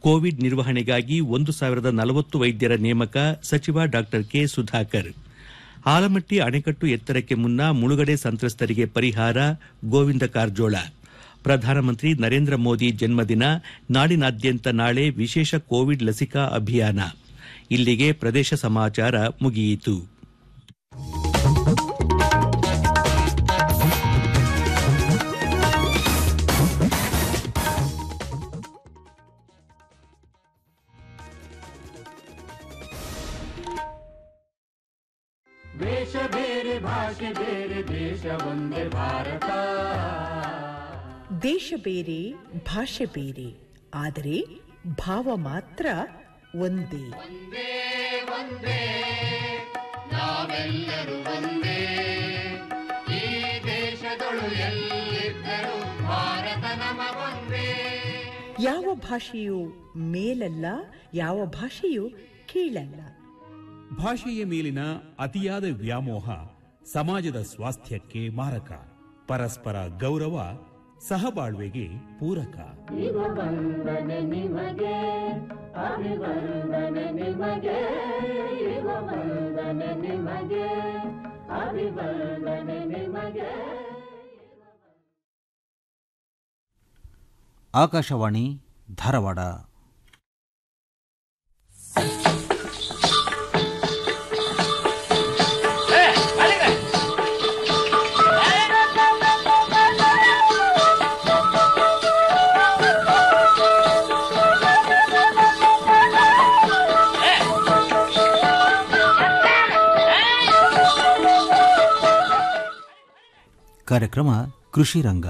Covid ನಿರ್ವಹಣೆಗಾಗಿ ಒಂದು ಸಾವಿರದ ನಲವತ್ತು ವೈದ್ಯರ ನೇಮಕ ಸಚಿವ ಡಾ ಕೆ ಸುಧಾಕರ್ ಆಲಮಟ್ಟಿ ಅಣೆಕಟ್ಟು ಎತ್ತರಕ್ಕೆ ಮುನ್ನ ಮುಳುಗಡೆ ಸಂತ್ರಸ್ತರಿಗೆ ಪರಿಹಾರ ಗೋವಿಂದ ಕಾರಜೋಳ ಪ್ರಧಾನಮಂತ್ರಿ ನರೇಂದ್ರ ಮೋದಿ ಜನ್ಮದಿನ ನಾಡಿನಾದ್ಯಂತ ನಾಳೆ ವಿಶೇಷ ಕೋವಿಡ್ ಲಸಿಕಾ ಅಭಿಯಾನ ಇಲ್ಲಿಗೆ ಪ್ರದೇಶ ಸಮಾಚಾರ ಮುಗಿಯಿತು ವೇಷ ಬೇರೆ ಭಾಷೆ ಬೇರೆ ದೇಶ ಒಂದೇ ಭಾರತ ದೇಶ ಬೇರೆ ಭಾಷೆ ಬೇರೆ ಆದರೆ ಭಾವ ಮಾತ್ರ ಒಂದೇ ಒಂದೇ ಒಂದೇ ನಾವೆಲ್ಲರೂ ಒಂದೇ ಈ ದೇಶದೊಳು ಎಲ್ಲಿದ್ದರೂ ಭಾರತ ನಮ ಒಂದೇ ಯಾವ ಭಾಷೆಯು ಮೇಲಲ್ಲ ಯಾವ ಭಾಷೆಯು ಕೀಳಲ್ಲ ಭಾಷೆಯ ಮೇಲಿನ ಅತಿಯಾದ ವ್ಯಾಮೋಹ ಸಮಾಜದ ಸ್ವಾಸ್ಥ್ಯಕ್ಕೆ ಮಾರಕ ಪರಸ್ಪರ ಗೌರವ ಸಹಬಾಳ್ವೆಗೆ ಪೂರಕ ವಂದನೆ ನಿಮಗೆ ಅಭಿವಂದನೆ ನಿಮಗೆ ವಂದನೆ ನಿಮಗೆ ಅಭಿವಂದನೆ ನಿಮಗೆ ಆಕಾಶವಾಣಿ ಧಾರವಾಡ ಕಾರ್ಯಕ್ರಮ ಕೃಷಿ ರಂಗ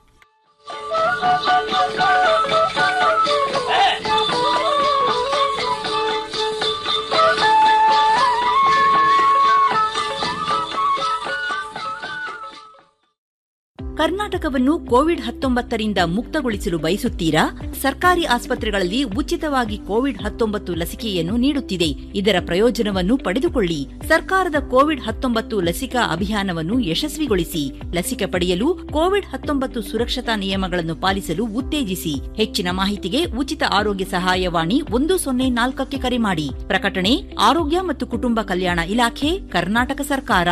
ಕರ್ನಾಟಕವನ್ನು ಕೋವಿಡ್ ಹತ್ತೊಂಬತ್ತರಿಂದ ಮುಕ್ತಗೊಳಿಸಲು ಬಯಸುತ್ತೀರಾ ಸರ್ಕಾರಿ ಆಸ್ಪತ್ರೆಗಳಲ್ಲಿ ಉಚಿತವಾಗಿ ಕೋವಿಡ್ ಹತ್ತೊಂಬತ್ತು ಲಸಿಕೆಯನ್ನು ನೀಡುತ್ತಿದೆ ಇದರ ಪ್ರಯೋಜನವನ್ನು ಪಡೆದುಕೊಳ್ಳಿ ಸರ್ಕಾರದ ಕೋವಿಡ್ ಹತ್ತೊಂಬತ್ತು ಲಸಿಕಾ ಅಭಿಯಾನವನ್ನು ಯಶಸ್ವಿಗೊಳಿಸಿ ಲಸಿಕೆ ಪಡೆಯಲು ಕೋವಿಡ್ ಹತ್ತೊಂಬತ್ತು ಸುರಕ್ಷತಾ ನಿಯಮಗಳನ್ನು ಪಾಲಿಸಲು ಉತ್ತೇಜಿಸಿ ಹೆಚ್ಚಿನ ಮಾಹಿತಿಗೆ ಉಚಿತ ಆರೋಗ್ಯ ಸಹಾಯವಾಣಿ ಒಂದು ಸೊನ್ನೆ ನಾಲ್ಕಕ್ಕೆ ಕರೆ ಮಾಡಿ ಪ್ರಕಟಣೆ ಆರೋಗ್ಯ ಮತ್ತು ಕುಟುಂಬ ಕಲ್ಯಾಣ ಇಲಾಖೆ ಕರ್ನಾಟಕ ಸರ್ಕಾರ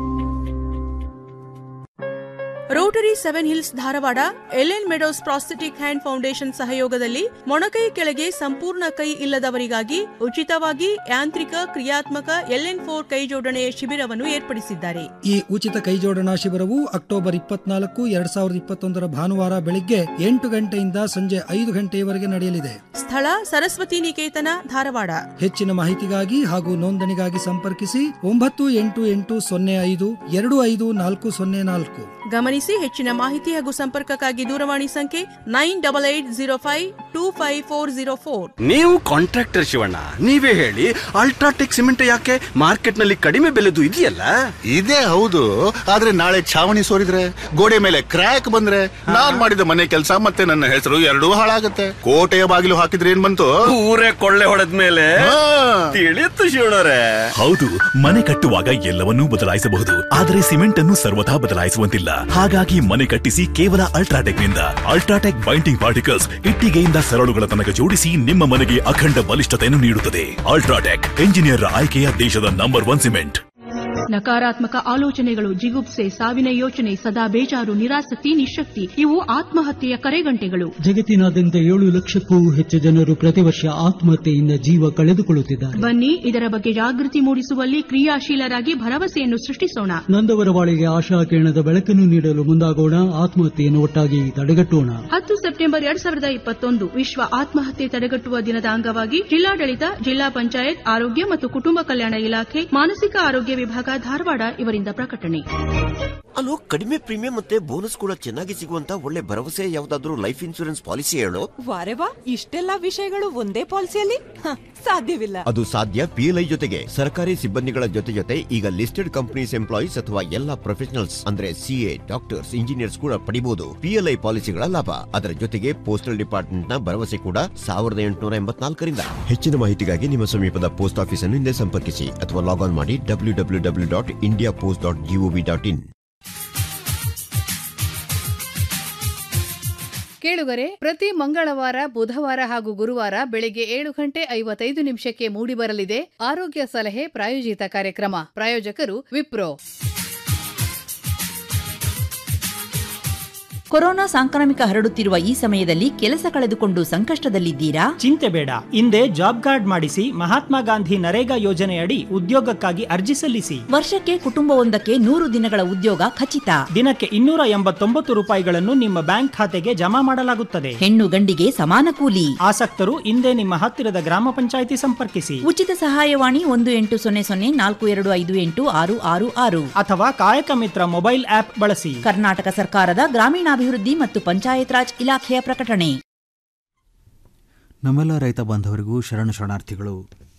Rotary Seven Hills Dharwad LN Meadows prosthetic hand foundation ಸಹಯೋಗದಲ್ಲಿ ಮೊಣಕೈ ಕೆಳಗೆ ಸಂಪೂರ್ಣ ಕೈ ಇಲ್ಲದವರಿಗಾಗಿ ಉಚಿತವಾಗಿ ಯಾಂತ್ರಿಕ ಕ್ರಿಯಾತ್ಮಕ ಎಲ್ಎನ್ ಫೋರ್ ಕೈ ಜೋಡಣೆಯ ಶಿಬಿರವನ್ನು ಏರ್ಪಡಿಸಿದ್ದಾರೆ ಈ ಉಚಿತ ಕೈಜೋಡಣಾ ಶಿಬಿರವು ಅಕ್ಟೋಬರ್ ಇಪ್ಪತ್ನಾಲ್ಕು ಎರಡ್ ಸಾವಿರದ ಇಪ್ಪತ್ತೊಂದರ ಭಾನುವಾರ ಬೆಳಿಗ್ಗೆ ಎಂಟು ಗಂಟೆಯಿಂದ ಸಂಜೆ ಐದು ಗಂಟೆಯವರೆಗೆ ನಡೆಯಲಿದೆ ಸ್ಥಳ ಸರಸ್ವತಿ ನಿಕೇತನ ಧಾರವಾಡ ಹೆಚ್ಚಿನ ಮಾಹಿತಿಗಾಗಿ ಹಾಗೂ ನೋಂದಣಿಗಾಗಿ ಸಂಪರ್ಕಿಸಿ ಒಂಬತ್ತು ಎಂಟು ಎಂಟು ಸೊನ್ನೆ ಐದು ಎರಡು ಐದು ನಾಲ್ಕು ಸೊನ್ನೆ ನಾಲ್ಕು ಗಮನಿಸಿ ಹೆಚ್ಚಿನ ಮಾಹಿತಿ ಹಾಗೂ ಸಂಪರ್ಕಕ್ಕಾಗಿ ದೂರವಾಣಿ ಸಂಖ್ಯೆ nine double eight zero five two five four zero four ನೀವು ಕಾಂಟ್ರಾಕ್ಟರ್ ಶಿವಣ್ಣ ನೀವೇ ಹೇಳಿ ಅಲ್ಟ್ರಾಟೆಕ್ ಸಿಮೆಂಟ್ ಯಾಕೆ ಮಾರ್ಕೆಟ್ ನಲ್ಲಿ ಕಡಿಮೆ ಬೆಲೆದು ಇದೆಯಲ್ಲ ಇದೇ ಹೌದು ಆದ್ರೆ ನಾಳೆ ಛಾವಣಿ ಸೋರಿದ್ರೆ ಗೋಡೆ ಮೇಲೆ ಕ್ರ್ಯಾಕ್ ಬಂದ್ರೆ ನಾನ್ ಮಾಡಿದ ಮನೆ ಕೆಲಸ ಮತ್ತೆ ನನ್ನ ಹೆಸರು ಎರಡೂ ಹಾಳಾಗತ್ತೆ ಕೋಟೆಯ ಬಾಗಿಲು ಹಾಕಿದ್ರೆ ಏನ್ ಬಂತು ಊರೇ ಕೊಳ್ಳೆ ಹೊಡೆದ ಮೇಲೆ ತಿಳಿಯುತ್ತು ಶಿವಣ್ಣರೇ ಹೌದು ಮನೆ ಕಟ್ಟುವಾಗ ಎಲ್ಲವನ್ನೂ ಬದಲಾಯಿಸಬಹುದು ಆದರೆ ಸಿಮೆಂಟ್ ಅನ್ನು ಸರ್ವಥಾ ಬದಲಾಯಿಸುವಂತಿಲ್ಲ ಹಾಗಾಗಿ ಮನೆ ಕಟ್ಟಿಸಿ ಕೇವಲ ಅಲ್ಟ್ರಾಟೆಕ್ ನಿಂದ ಅಲ್ಟ್ರಾಟೆಕ್ ಬೈಂಡಿಂಗ್ ಪಾರ್ಟಿಕಲ್ಸ್ ಇಟ್ಟಿಗೆಯಿಂದ ಸರಳುಗಳ ತನಕ ಜೋಡಿಸಿ ನಿಮ್ಮ ಮನೆಗೆ ಅಖಂಡ ಬಲಿಷ್ಠತೆಯನ್ನು ನೀಡುತ್ತದೆ ಅಲ್ಟ್ರಾಟೆಕ್ ಎಂಜಿನಿಯರ್ ಆಯ್ಕೆಯ ದೇಶದ ನಂಬರ್ ಒನ್ ಸಿಮೆಂಟ್ ನಕಾರಾತ್ಮಕ ಆಲೋಚನೆಗಳು ಜಿಗುಪ್ಸೆ ಸಾವಿನ ಯೋಚನೆ ಸದಾ ಬೇಜಾರು ನಿರಾಸಕ್ತಿ ನಿಶಕ್ತಿ ಇವು ಆತ್ಮಹತ್ಯೆಯ ಕರೆಗಂಟೆಗಳು ಜಗತ್ತಿನಾದ್ಯಂತ ಏಳು ಲಕ್ಷಕ್ಕೂ ಹೆಚ್ಚು ಜನರು ಪ್ರತಿ ವರ್ಷ ಆತ್ಮಹತ್ಯೆಯಿಂದ ಜೀವ ಕಳೆದುಕೊಳ್ಳುತ್ತಿದ್ದಾರೆ ಬನ್ನಿ ಇದರ ಬಗ್ಗೆ ಜಾಗೃತಿ ಮೂಡಿಸುವಲ್ಲಿ ಕ್ರಿಯಾಶೀಲರಾಗಿ ಭರವಸೆಯನ್ನು ಸೃಷ್ಟಿಸೋಣ ನೊಂದವರ ಬಾಳಿಗೆ ಆಶಾ ಕಿರಣದ ಬೆಳಕನ್ನು ನೀಡಲು ಮುಂದಾಗೋಣ ಆತ್ಮಹತ್ಯೆಯನ್ನು ಒಟ್ಟಾಗಿ ತಡೆಗಟ್ಟೋಣ ಹತ್ತು ಸೆಪ್ಟೆಂಬರ್ ಎರಡ್ ಸಾವಿರದ ಇಪ್ಪತ್ತೊಂದು ವಿಶ್ವ ಆತ್ಮಹತ್ಯೆ ತಡೆಗಟ್ಟುವ ದಿನದ ಅಂಗವಾಗಿ ಜಿಲ್ಲಾಡಳಿತ ಜಿಲ್ಲಾ ಪಂಚಾಯತ್ ಆರೋಗ್ಯ ಮತ್ತು ಕುಟುಂಬ ಕಲ್ಯಾಣ ಇಲಾಖೆ ಮಾನಸಿಕ ಆರೋಗ್ಯ ವಿಭಾಗ ಧಾರವಾಡ ಇವರಿಂದ ಪ್ರಕಟಣೆ ಅಲೋ ಕಡಿಮೆ ಪ್ರೀಮಿಯಂ ಮತ್ತೆ ಬೋನಸ್ ಕೂಡ ಚೆನ್ನಾಗಿ ಸಿಗುವಂತ ಒಳ್ಳೆ ಭರವಸೆ ಯಾವ್ದಾದ್ರು ಲೈಫ್ ಇನ್ಶೂರೆನ್ಸ್ ಪಾಲಿಸಿ ಹೇಳು ವಾರೆ ವಾ ಇಷ್ಟೆಲ್ಲಾ ವಿಷಯಗಳು ಒಂದೇ ಪಾಲಿಸಿಯಲ್ಲಿ ಹ, ಸಾಧ್ಯವಿಲ್ಲ ಅದು ಸಾಧ್ಯ ಪಿಎಲ್ಐ ಜೊತೆಗೆ ಸರ್ಕಾರಿ ಸಿಬ್ಬಂದಿಗಳ ಜೊತೆ ಜೊತೆ ಈಗ ಲಿಸ್ಟೆಡ್ ಕಂಪನೀಸ್ ಎಂಪ್ಲಾಯೀಸ್ ಅಥವಾ ಎಲ್ಲಾ ಪ್ರೊಫೆಷನಲ್ಸ್ ಅಂದ್ರೆ ಸಿಎ ಡಾಕ್ಟರ್ಸ್ ಇಂಜಿನಿಯರ್ಸ್ ಕೂಡ ಪಡಿಬಹುದು ಪಿಎಲ್ಐ ಪಾಲಿಸಿಗಳ ಲಾಭ ಅದರ ಜೊತೆಗೆ ಪೋಸ್ಟಲ್ ಡಿಪಾರ್ಟ್ಮೆಂಟ್ ನ ಭರವಸೆ ಕೂಡ ಸಾವಿರದ ಎಂಟುನೂರ ಎಂಬತ್ನಾಲ್ಕರಿಂದ ಹೆಚ್ಚಿನ ಮಾಹಿತಿಗಾಗಿ ನಿಮ್ಮ ಸಮೀಪದ ಪೋಸ್ಟ್ ಆಫೀಸ್ ಅನ್ನು ಹಿಂದೆ ಸಂಪರ್ಕಿಸಿ ಅಥವಾ ಲಾಗ್ ಆನ್ ಮಾಡಿ W W W dot India post dot G O V dot in ಕೇಳುಗರೆ ಪ್ರತಿ ಮಂಗಳವಾರ ಬುಧವಾರ ಹಾಗೂ ಗುರುವಾರ ಬೆಳಿಗ್ಗೆ ಏಳು ಗಂಟೆ ಐವತ್ತೈದು ನಿಮಿಷಕ್ಕೆ ಮೂಡಿಬರಲಿದೆ ಆರೋಗ್ಯ ಸಲಹೆ ಪ್ರಾಯೋಜಿತ ಕಾರ್ಯಕ್ರಮ ಪ್ರಾಯೋಜಕರು ವಿಪ್ರೋ ಕೊರೋನಾ ಸಾಂಕ್ರಾಮಿಕ ಹರಡುತ್ತಿರುವ ಈ ಸಮಯದಲ್ಲಿ ಕೆಲಸ ಕಳೆದುಕೊಂಡು ಸಂಕಷ್ಟದಲ್ಲಿದ್ದೀರಾ ಚಿಂತೆ ಬೇಡ ಹಿಂದೆ ಜಾಬ್ ಕಾರ್ಡ್ ಮಾಡಿಸಿ ಮಹಾತ್ಮ ಗಾಂಧಿ ನರೇಗಾ ಯೋಜನೆಯಡಿ ಉದ್ಯೋಗಕ್ಕಾಗಿ ಅರ್ಜಿ ಸಲ್ಲಿಸಿ ವರ್ಷಕ್ಕೆ ಕುಟುಂಬವೊಂದಕ್ಕೆ ನೂರು ದಿನಗಳ ಉದ್ಯೋಗ ಖಚಿತ ದಿನಕ್ಕೆ ಇನ್ನೂರ ಎಂಬತ್ತೊಂಬತ್ತು ರೂಪಾಯಿಗಳನ್ನು ನಿಮ್ಮ ಬ್ಯಾಂಕ್ ಖಾತೆಗೆ ಜಮಾ ಮಾಡಲಾಗುತ್ತದೆ ಹೆಣ್ಣು ಗಂಡಿಗೆ ಸಮಾನ ಕೂಲಿ ಆಸಕ್ತರು ಹಿಂದೆ ನಿಮ್ಮ ಹತ್ತಿರದ ಗ್ರಾಮ ಪಂಚಾಯಿತಿ ಸಂಪರ್ಕಿಸಿ ಉಚಿತ ಸಹಾಯವಾಣಿ ಒಂದು ಎಂಟು ಸೊನ್ನೆ ಸೊನ್ನೆ ನಾಲ್ಕು ಎರಡು ಐದು ಎಂಟು ಆರು ಆರು ಆರು ಅಥವಾ ಕಾಯಕ ಮಿತ್ರ ಮೊಬೈಲ್ ಆಪ್ ಬಳಸಿ ಕರ್ನಾಟಕ ಸರ್ಕಾರದ ಗ್ರಾಮೀಣಾಭಿವೃದ್ಧಿ ಮತ್ತು ಪಂಚಾಯತ್ ರಾಜ್ ಇಲಾಖೆಯ ಪ್ರಕಟಣೆ ನಮ್ಮೆಲ್ಲ ರೈತ ಬಾಂಧವರಿಗೂ ಶರಣು ಶರಣಾರ್ಥಿಗಳು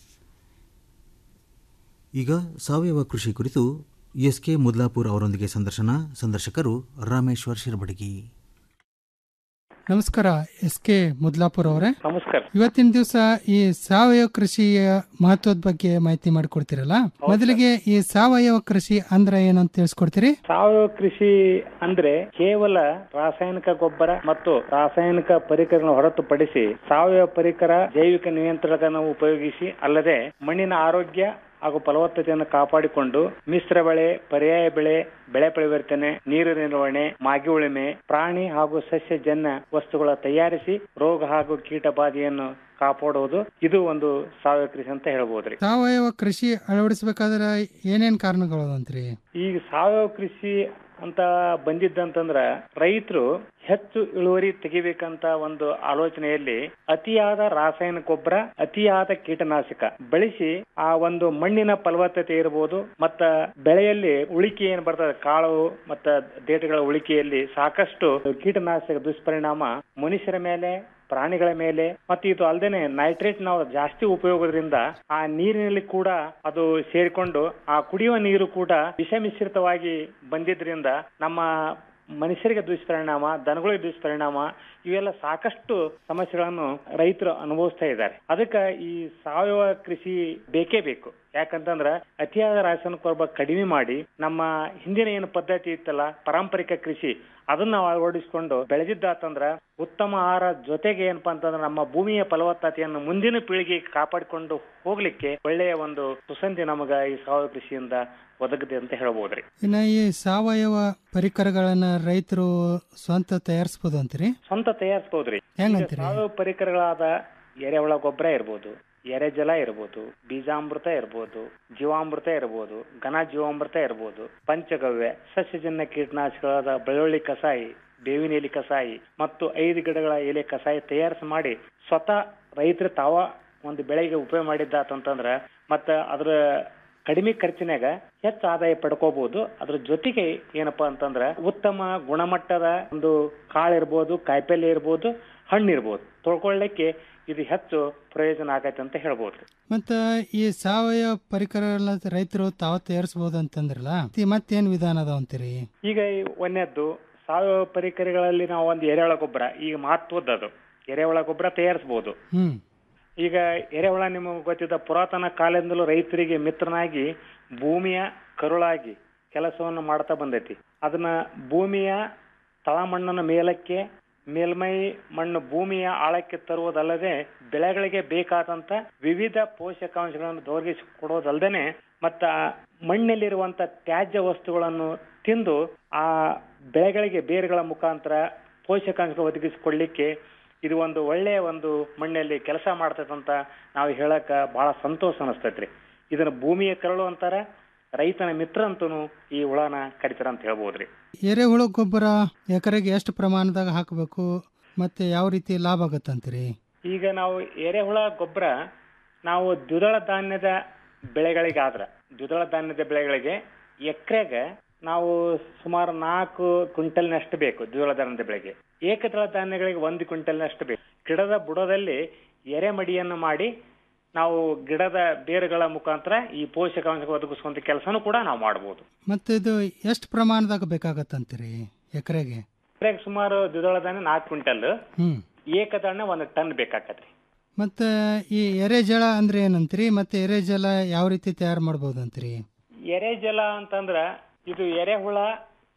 ಈಗ ಸಾವಯವ ಕೃಷಿ ಕುರಿತು ಎಸ್ ಕೆ ಮುದ್ಲಾಪುರ್ ಅವರೊಂದಿಗೆ ಸಂದರ್ಶನ ಸಂದರ್ಶಕರು ರಾಮೇಶ್ವರ್ ಶಿರಬಡಗಿ ನಮಸ್ಕಾರ ಎಸ್ ಕೆ ಮುದ್ಲಾಪುರ್ ಅವರೇ ನಮಸ್ಕಾರ ಇವತ್ತಿನ ದಿವಸ ಈ ಸಾವಯವ ಕೃಷಿಯ ಮಹತ್ವದ ಬಗ್ಗೆ ಮಾಹಿತಿ ಮಾಡಿಕೊಡ್ತೀರಲ್ಲ ಮೊದಲಿಗೆ ಈ ಸಾವಯವ ಕೃಷಿ ಅಂದ್ರೆ ಏನು ಅಂತ ತಿಳಿಸ್ಕೊಡ್ತೀರಿ ಸಾವಯವ ಕೃಷಿ ಅಂದ್ರೆ ಕೇವಲ ರಾಸಾಯನಿಕ ಗೊಬ್ಬರ ಮತ್ತು ರಾಸಾಯನಿಕ ಪರಿಕರಗಳನ್ನು ಹೊರತುಪಡಿಸಿ ಸಾವಯವ ಪರಿಕರ ಜೈವಿಕ ನಿಯಂತ್ರಣಗಳನ್ನು ಉಪಯೋಗಿಸಿ ಅಲ್ಲದೆ ಮಣ್ಣಿನ ಆರೋಗ್ಯ ಹಾಗೂ ಫಲವತ್ತತೆಯನ್ನು ಕಾಪಾಡಿಕೊಂಡು ಮಿಶ್ರ ಬೆಳೆ ಪರ್ಯಾಯ ಬೆಳೆ ಬೆಳೆ ಪರಿವರ್ತನೆ ನೀರು ನಿರ್ವಹಣೆ ಮಾಗಿ ಉಳುಮೆ ಪ್ರಾಣಿ ಹಾಗೂ ಸಸ್ಯಜನ್ಯ ವಸ್ತುಗಳ ತಯಾರಿಸಿ ರೋಗ ಹಾಗೂ ಕೀಟ ಬಾಧೆಯನ್ನು ಕಾಪಾಡುವುದು ಇದು ಒಂದು ಸಾವಯವ ಕೃಷಿ ಅಂತ ಹೇಳ್ಬೋದ್ರಿ ಸಾವಯವ ಕೃಷಿ ಅಳವಡಿಸಬೇಕಾದ್ರೆ ಏನೇನ್ ಕಾರಣಗಳು ಅಂತ್ರಿ ಈಗ ಸಾವಯವ ಕೃಷಿ ಅಂತ ಬಂದಿದ್ದಂತಂದ್ರ ರೈತರು ಹೆಚ್ಚು ಇಳುವರಿ ತೆಗಿಬೇಕಂತ ಒಂದು ಆಲೋಚನೆಯಲ್ಲಿ ಅತಿಯಾದ ರಾಸಾಯನಿಕ ಗೊಬ್ಬರ ಅತಿಯಾದ ಕೀಟನಾಶಕ ಬಳಸಿ ಆ ಒಂದು ಮಣ್ಣಿನ ಫಲವತ್ತತೆ ಇರಬಹುದು ಮತ್ತ ಬೆಳೆಯಲ್ಲಿ ಉಳಿಕೆ ಏನ್ ಬರ್ತದೆ ಕಾಳು ಮತ್ತ ದೇಟಗಳ ಉಳಿಕೆಯಲ್ಲಿ ಸಾಕಷ್ಟು ಕೀಟನಾಶಕ ದುಷ್ಪರಿಣಾಮ ಮನುಷ್ಯರ ಮೇಲೆ ಪ್ರಾಣಿಗಳ ಮೇಲೆ ಮತ್ತೆ ಇದು ಅಲ್ಲದೆ ನೈಟ್ರೇಟ್ ನಾವು ಜಾಸ್ತಿ ಉಪಯೋಗದಿಂದ ಆ ನೀರಿನಲ್ಲಿ ಕೂಡ ಅದು ಸೇರಿಕೊಂಡು ಆ ಕುಡಿಯುವ ನೀರು ಕೂಡ ವಿಷ ಮಿಶ್ರಿತವಾಗಿ ಬಂದಿದ್ರಿಂದ ನಮ್ಮ ಮನುಷ್ಯರಿಗೆ ದುಷ್ಪರಿಣಾಮ ದನಗಳಿಗೆ ದುಷ್ಪರಿಣಾಮ ಇವೆಲ್ಲ ಸಾಕಷ್ಟು ಸಮಸ್ಯೆಗಳನ್ನು ರೈತರು ಅನುಭವಿಸ್ತಾ ಇದ್ದಾರೆ ಅದಕ್ಕೆ ಈ ಸಾವಯವ ಕೃಷಿ ಬೇಕೇ ಬೇಕು ಯಾಕಂತಂದ್ರ ಅತಿಯಾದ ರಾಸಾಯನಿಕ ಗೊಬ್ಬರ ಕಡಿಮೆ ಮಾಡಿ ನಮ್ಮ ಹಿಂದಿನ ಏನು ಪದ್ಧತಿ ಇತ್ತಲ್ಲ ಪಾರಂಪರಿಕ ಕೃಷಿ ಅದನ್ನ ನಾವು ಅಳವಡಿಸಿಕೊಂಡು ಬೆಳೆದಿದ್ದಾತಂದ್ರ ಉತ್ತಮ ಆಹಾರ ಜೊತೆಗೆ ಏನಪ್ಪಾ ಅಂತಂದ್ರೆ ನಮ್ಮ ಭೂಮಿಯ ಫಲವತ್ತತೆಯನ್ನು ಮುಂದಿನ ಪೀಳಿಗೆಗೆ ಕಾಪಾಡಿಕೊಂಡು ಹೋಗ್ಲಿಕ್ಕೆ ಒಳ್ಳೆಯ ಒಂದು ಸುಸಂಧಿ ನಮಗ ಈ ಸಾವಯವ ಕೃಷಿಯಿಂದ ಒದಗದೆ ಅಂತ ಹೇಳ್ಬೋದ್ರಿ ಇನ್ನ ಈ ಸಾವಯವ ಪರಿಕರಗಳನ್ನ ರೈತರು ಸ್ವಂತ ತಯಾರಿಸಬಹುದು ಅಂತೀರಿ ಸ್ವಂತ ತಯಾರಿಸಬಹುದ್ರಿ ಹೆಂಗಂತೀರಿ? ಸಾವಯವ ಪರಿಕರಗಳಾದ ಎರೆಹುಳ ಗೊಬ್ಬರ ಇರ್ಬೋದು ಎರೆಜಲ ಇರ್ಬೋದು ಬೀಜಾಮೃತ ಇರ್ಬೋದು ಜೀವಾಮೃತ ಇರ್ಬೋದು ಘನ ಜೀವಾಮೃತ ಇರ್ಬೋದು ಪಂಚಗವ್ಯ ಸಸ್ಯಜನ್ಯ ಕೀಟನಾಶಕಗಳಾದ ಬೆಳ್ಳುಳ್ಳಿ ಕಸಾಯಿ ಬೇವಿನ ಎಲೆ ಕಸಾಯಿ ಮತ್ತು ಐದು ಗಿಡಗಳ ಎಲೆ ಕಸಾಯಿ ತಯಾರಿಸಿ ಮಾಡಿ ಸ್ವತಃ ರೈತರು ತಾವ ಒಂದು ಬೆಳೆಗೆ ಉಪಯೋಗ ಮಾಡಿದ್ದಾತಂತಂದ್ರ ಮತ್ತ ಅದ್ರ ಕಡಿಮೆ ಖರ್ಚಿನಾಗ ಹೆಚ್ಚು ಆದಾಯ ಪಡ್ಕೋಬಹುದು ಅದ್ರ ಜೊತೆಗೆ ಏನಪ್ಪಾ ಅಂತಂದ್ರ ಉತ್ತಮ ಗುಣಮಟ್ಟದ ಒಂದು ಕಾಳು ಇರ್ಬೋದು ಕಾಯಿಪಲ್ಲೆ ಇರ್ಬೋದು ಹಣ್ಣು ಇರ್ಬೋದು ತೊಳ್ಕೊಳ್ಳಿಕ್ಕೆ ಇದು ಹೆಚ್ಚು ಪ್ರಯೋಜನ ಆಗೈತೆ ಅಂತ ಹೇಳ್ಬೋದು ಮತ್ತ ಈ ಸಾವಯವ ಪರಿಕರಗಳನ್ನ ರೈತರು ತಾವ ತಯಾರಿಸಬಹುದು ಅಂತಂದ್ರಲ್ಲ ಈ ಮತ್ತೇನ್ ವಿಧಾನ ಅದಾವ ಅಂತೀರಿ ಈಗ ಈ ಒಂದನೇದ್ದು ಸಾವಯವ ಪರಿಕರಗಳಲ್ಲಿ ನಾವು ಒಂದು ಎರೆಹುಳ ಗೊಬ್ಬರ ಈಗ ಮಹತ್ವದ್ದು ಎರೆಹುಳ ಗೊಬ್ಬರ ತಯಾರಿಸಬಹುದು ಹ್ಮ್ ಈಗ ಎರೆಹುಳ ನಿಮಗೆ ಗೊತ್ತಿದ್ದ ಪುರಾತನ ಕಾಲದಿಂದಲೂ ರೈತರಿಗೆ ಮಿತ್ರನಾಗಿ ಭೂಮಿಯ ಕರುಳಾಗಿ ಕೆಲಸವನ್ನು ಮಾಡ್ತಾ ಬಂದೈತಿ ಅದನ್ನ ಭೂಮಿಯ ತಳಮಣ್ಣನ ಮೇಲಕ್ಕೆ ಮೇಲ್ಮೈ ಮಣ್ಣು ಭೂಮಿಯ ಆಳಕ್ಕೆ ತರುವುದಲ್ಲದೆ ಬೆಳೆಗಳಿಗೆ ಬೇಕಾದಂತ ವಿವಿಧ ಪೋಷಕಾಂಶಗಳನ್ನು ದೊರಕಿಸಿ ಕೊಡೋದಲ್ಲದೆ ಮತ್ತ ಮಣ್ಣಲ್ಲಿರುವಂತ ತ್ಯಾಜ್ಯ ವಸ್ತುಗಳನ್ನು ತಿಂದು ಆ ಬೆಳೆಗಳಿಗೆ ಬೇರುಗಳ ಮುಖಾಂತರ ಪೋಷಕಾಂಶ ಒದಗಿಸಿಕೊಡ್ಲಿಕ್ಕೆ ಇದು ಒಂದು ಒಳ್ಳೆಯ ಒಂದು ಮಣ್ಣಲ್ಲಿ ಕೆಲಸ ಮಾಡ್ತದಂತ ನಾವು ಹೇಳಕ ಬಹಳ ಸಂತೋಷ ಅನಿಸ್ತೈತ್ರಿ ಇದನ್ನ ಭೂಮಿಯ ಕರಳು ಅಂತಾರ ರೈತನ ಮಿತ್ರ ಅಂತೂ ಈ ಹುಳನ ಕಡಿತಾರ ಅಂತ ಹೇಳ್ಬೋದ್ರಿ ಎರೆಹುಳು ಗೊಬ್ಬರ ಎಕರೆಗೆ ಎಷ್ಟು ಪ್ರಮಾಣದಾಗ ಹಾಕಬೇಕು ಮತ್ತೆ ಯಾವ ರೀತಿ ಲಾಭ ಆಗತ್ತಂತೀರಿ ಈಗ ನಾವು ಎರೆಹುಳ ಗೊಬ್ಬರ ನಾವು ದ್ವಿದಳ ಧಾನ್ಯದ ಬೆಳೆಗಳಿಗಾದ್ರ ದ್ವಿದಳ ಧಾನ್ಯದ ಬೆಳೆಗಳಿಗೆ ಎಕರೆಗೆ ನಾವು ಸುಮಾರು ನಾಲ್ಕು ಕ್ವಿಂಟಲ್ನಷ್ಟು ಬೇಕು ದ್ವಿದಳ ಧಾನ್ಯದ ಬೆಳೆಗೆ ಏಕದಳ ಧಾನ್ಯಗಳಿಗೆ ಒಂದು ಕ್ವಿಂಟಲ್ನಷ್ಟು ಬೇಕು ಗಿಡದ ಬುಡದಲ್ಲಿ ಎರೆಮಡಿಯನ್ನು ಮಾಡಿ ನಾವು ಗಿಡದ ಬೇರುಗಳ ಮುಖಾಂತರ ಈ ಪೋಷಕಾಂಶ ಒದಗಿಸುವಂತ ಕೆಲಸನೂ ಕೂಡ ನಾವು ಮಾಡಬಹುದು ಮತ್ತೆ ಇದು ಎಷ್ಟು ಪ್ರಮಾಣದಾಗ ಬೇಕಾಗತ್ತಂತೀರಿ ಎಕರೆಗೆ ಎಕರೆಗೆ ಸುಮಾರು ದ್ವಿದಳ ಧಾನ್ಯ ನಾಲ್ಕು ಕ್ವಿಂಟಲ್ ಹ್ಮ್ ಏಕದಳ ಒಂದು ಟನ್ ಬೇಕಾಕತ್ರಿ ಮತ್ತೆ ಈ ಎರೆಜಲ ಅಂದ್ರೆ ಏನಂತೀರಿ ಮತ್ತೆ ಎರೆಜಲ ಯಾವ ರೀತಿ ತಯಾರು ಮಾಡ್ಬೋದು ಅಂತೀರಿ ಎರೆಜಲ ಅಂತಂದ್ರ ಇದು ಎರೆಹುಳ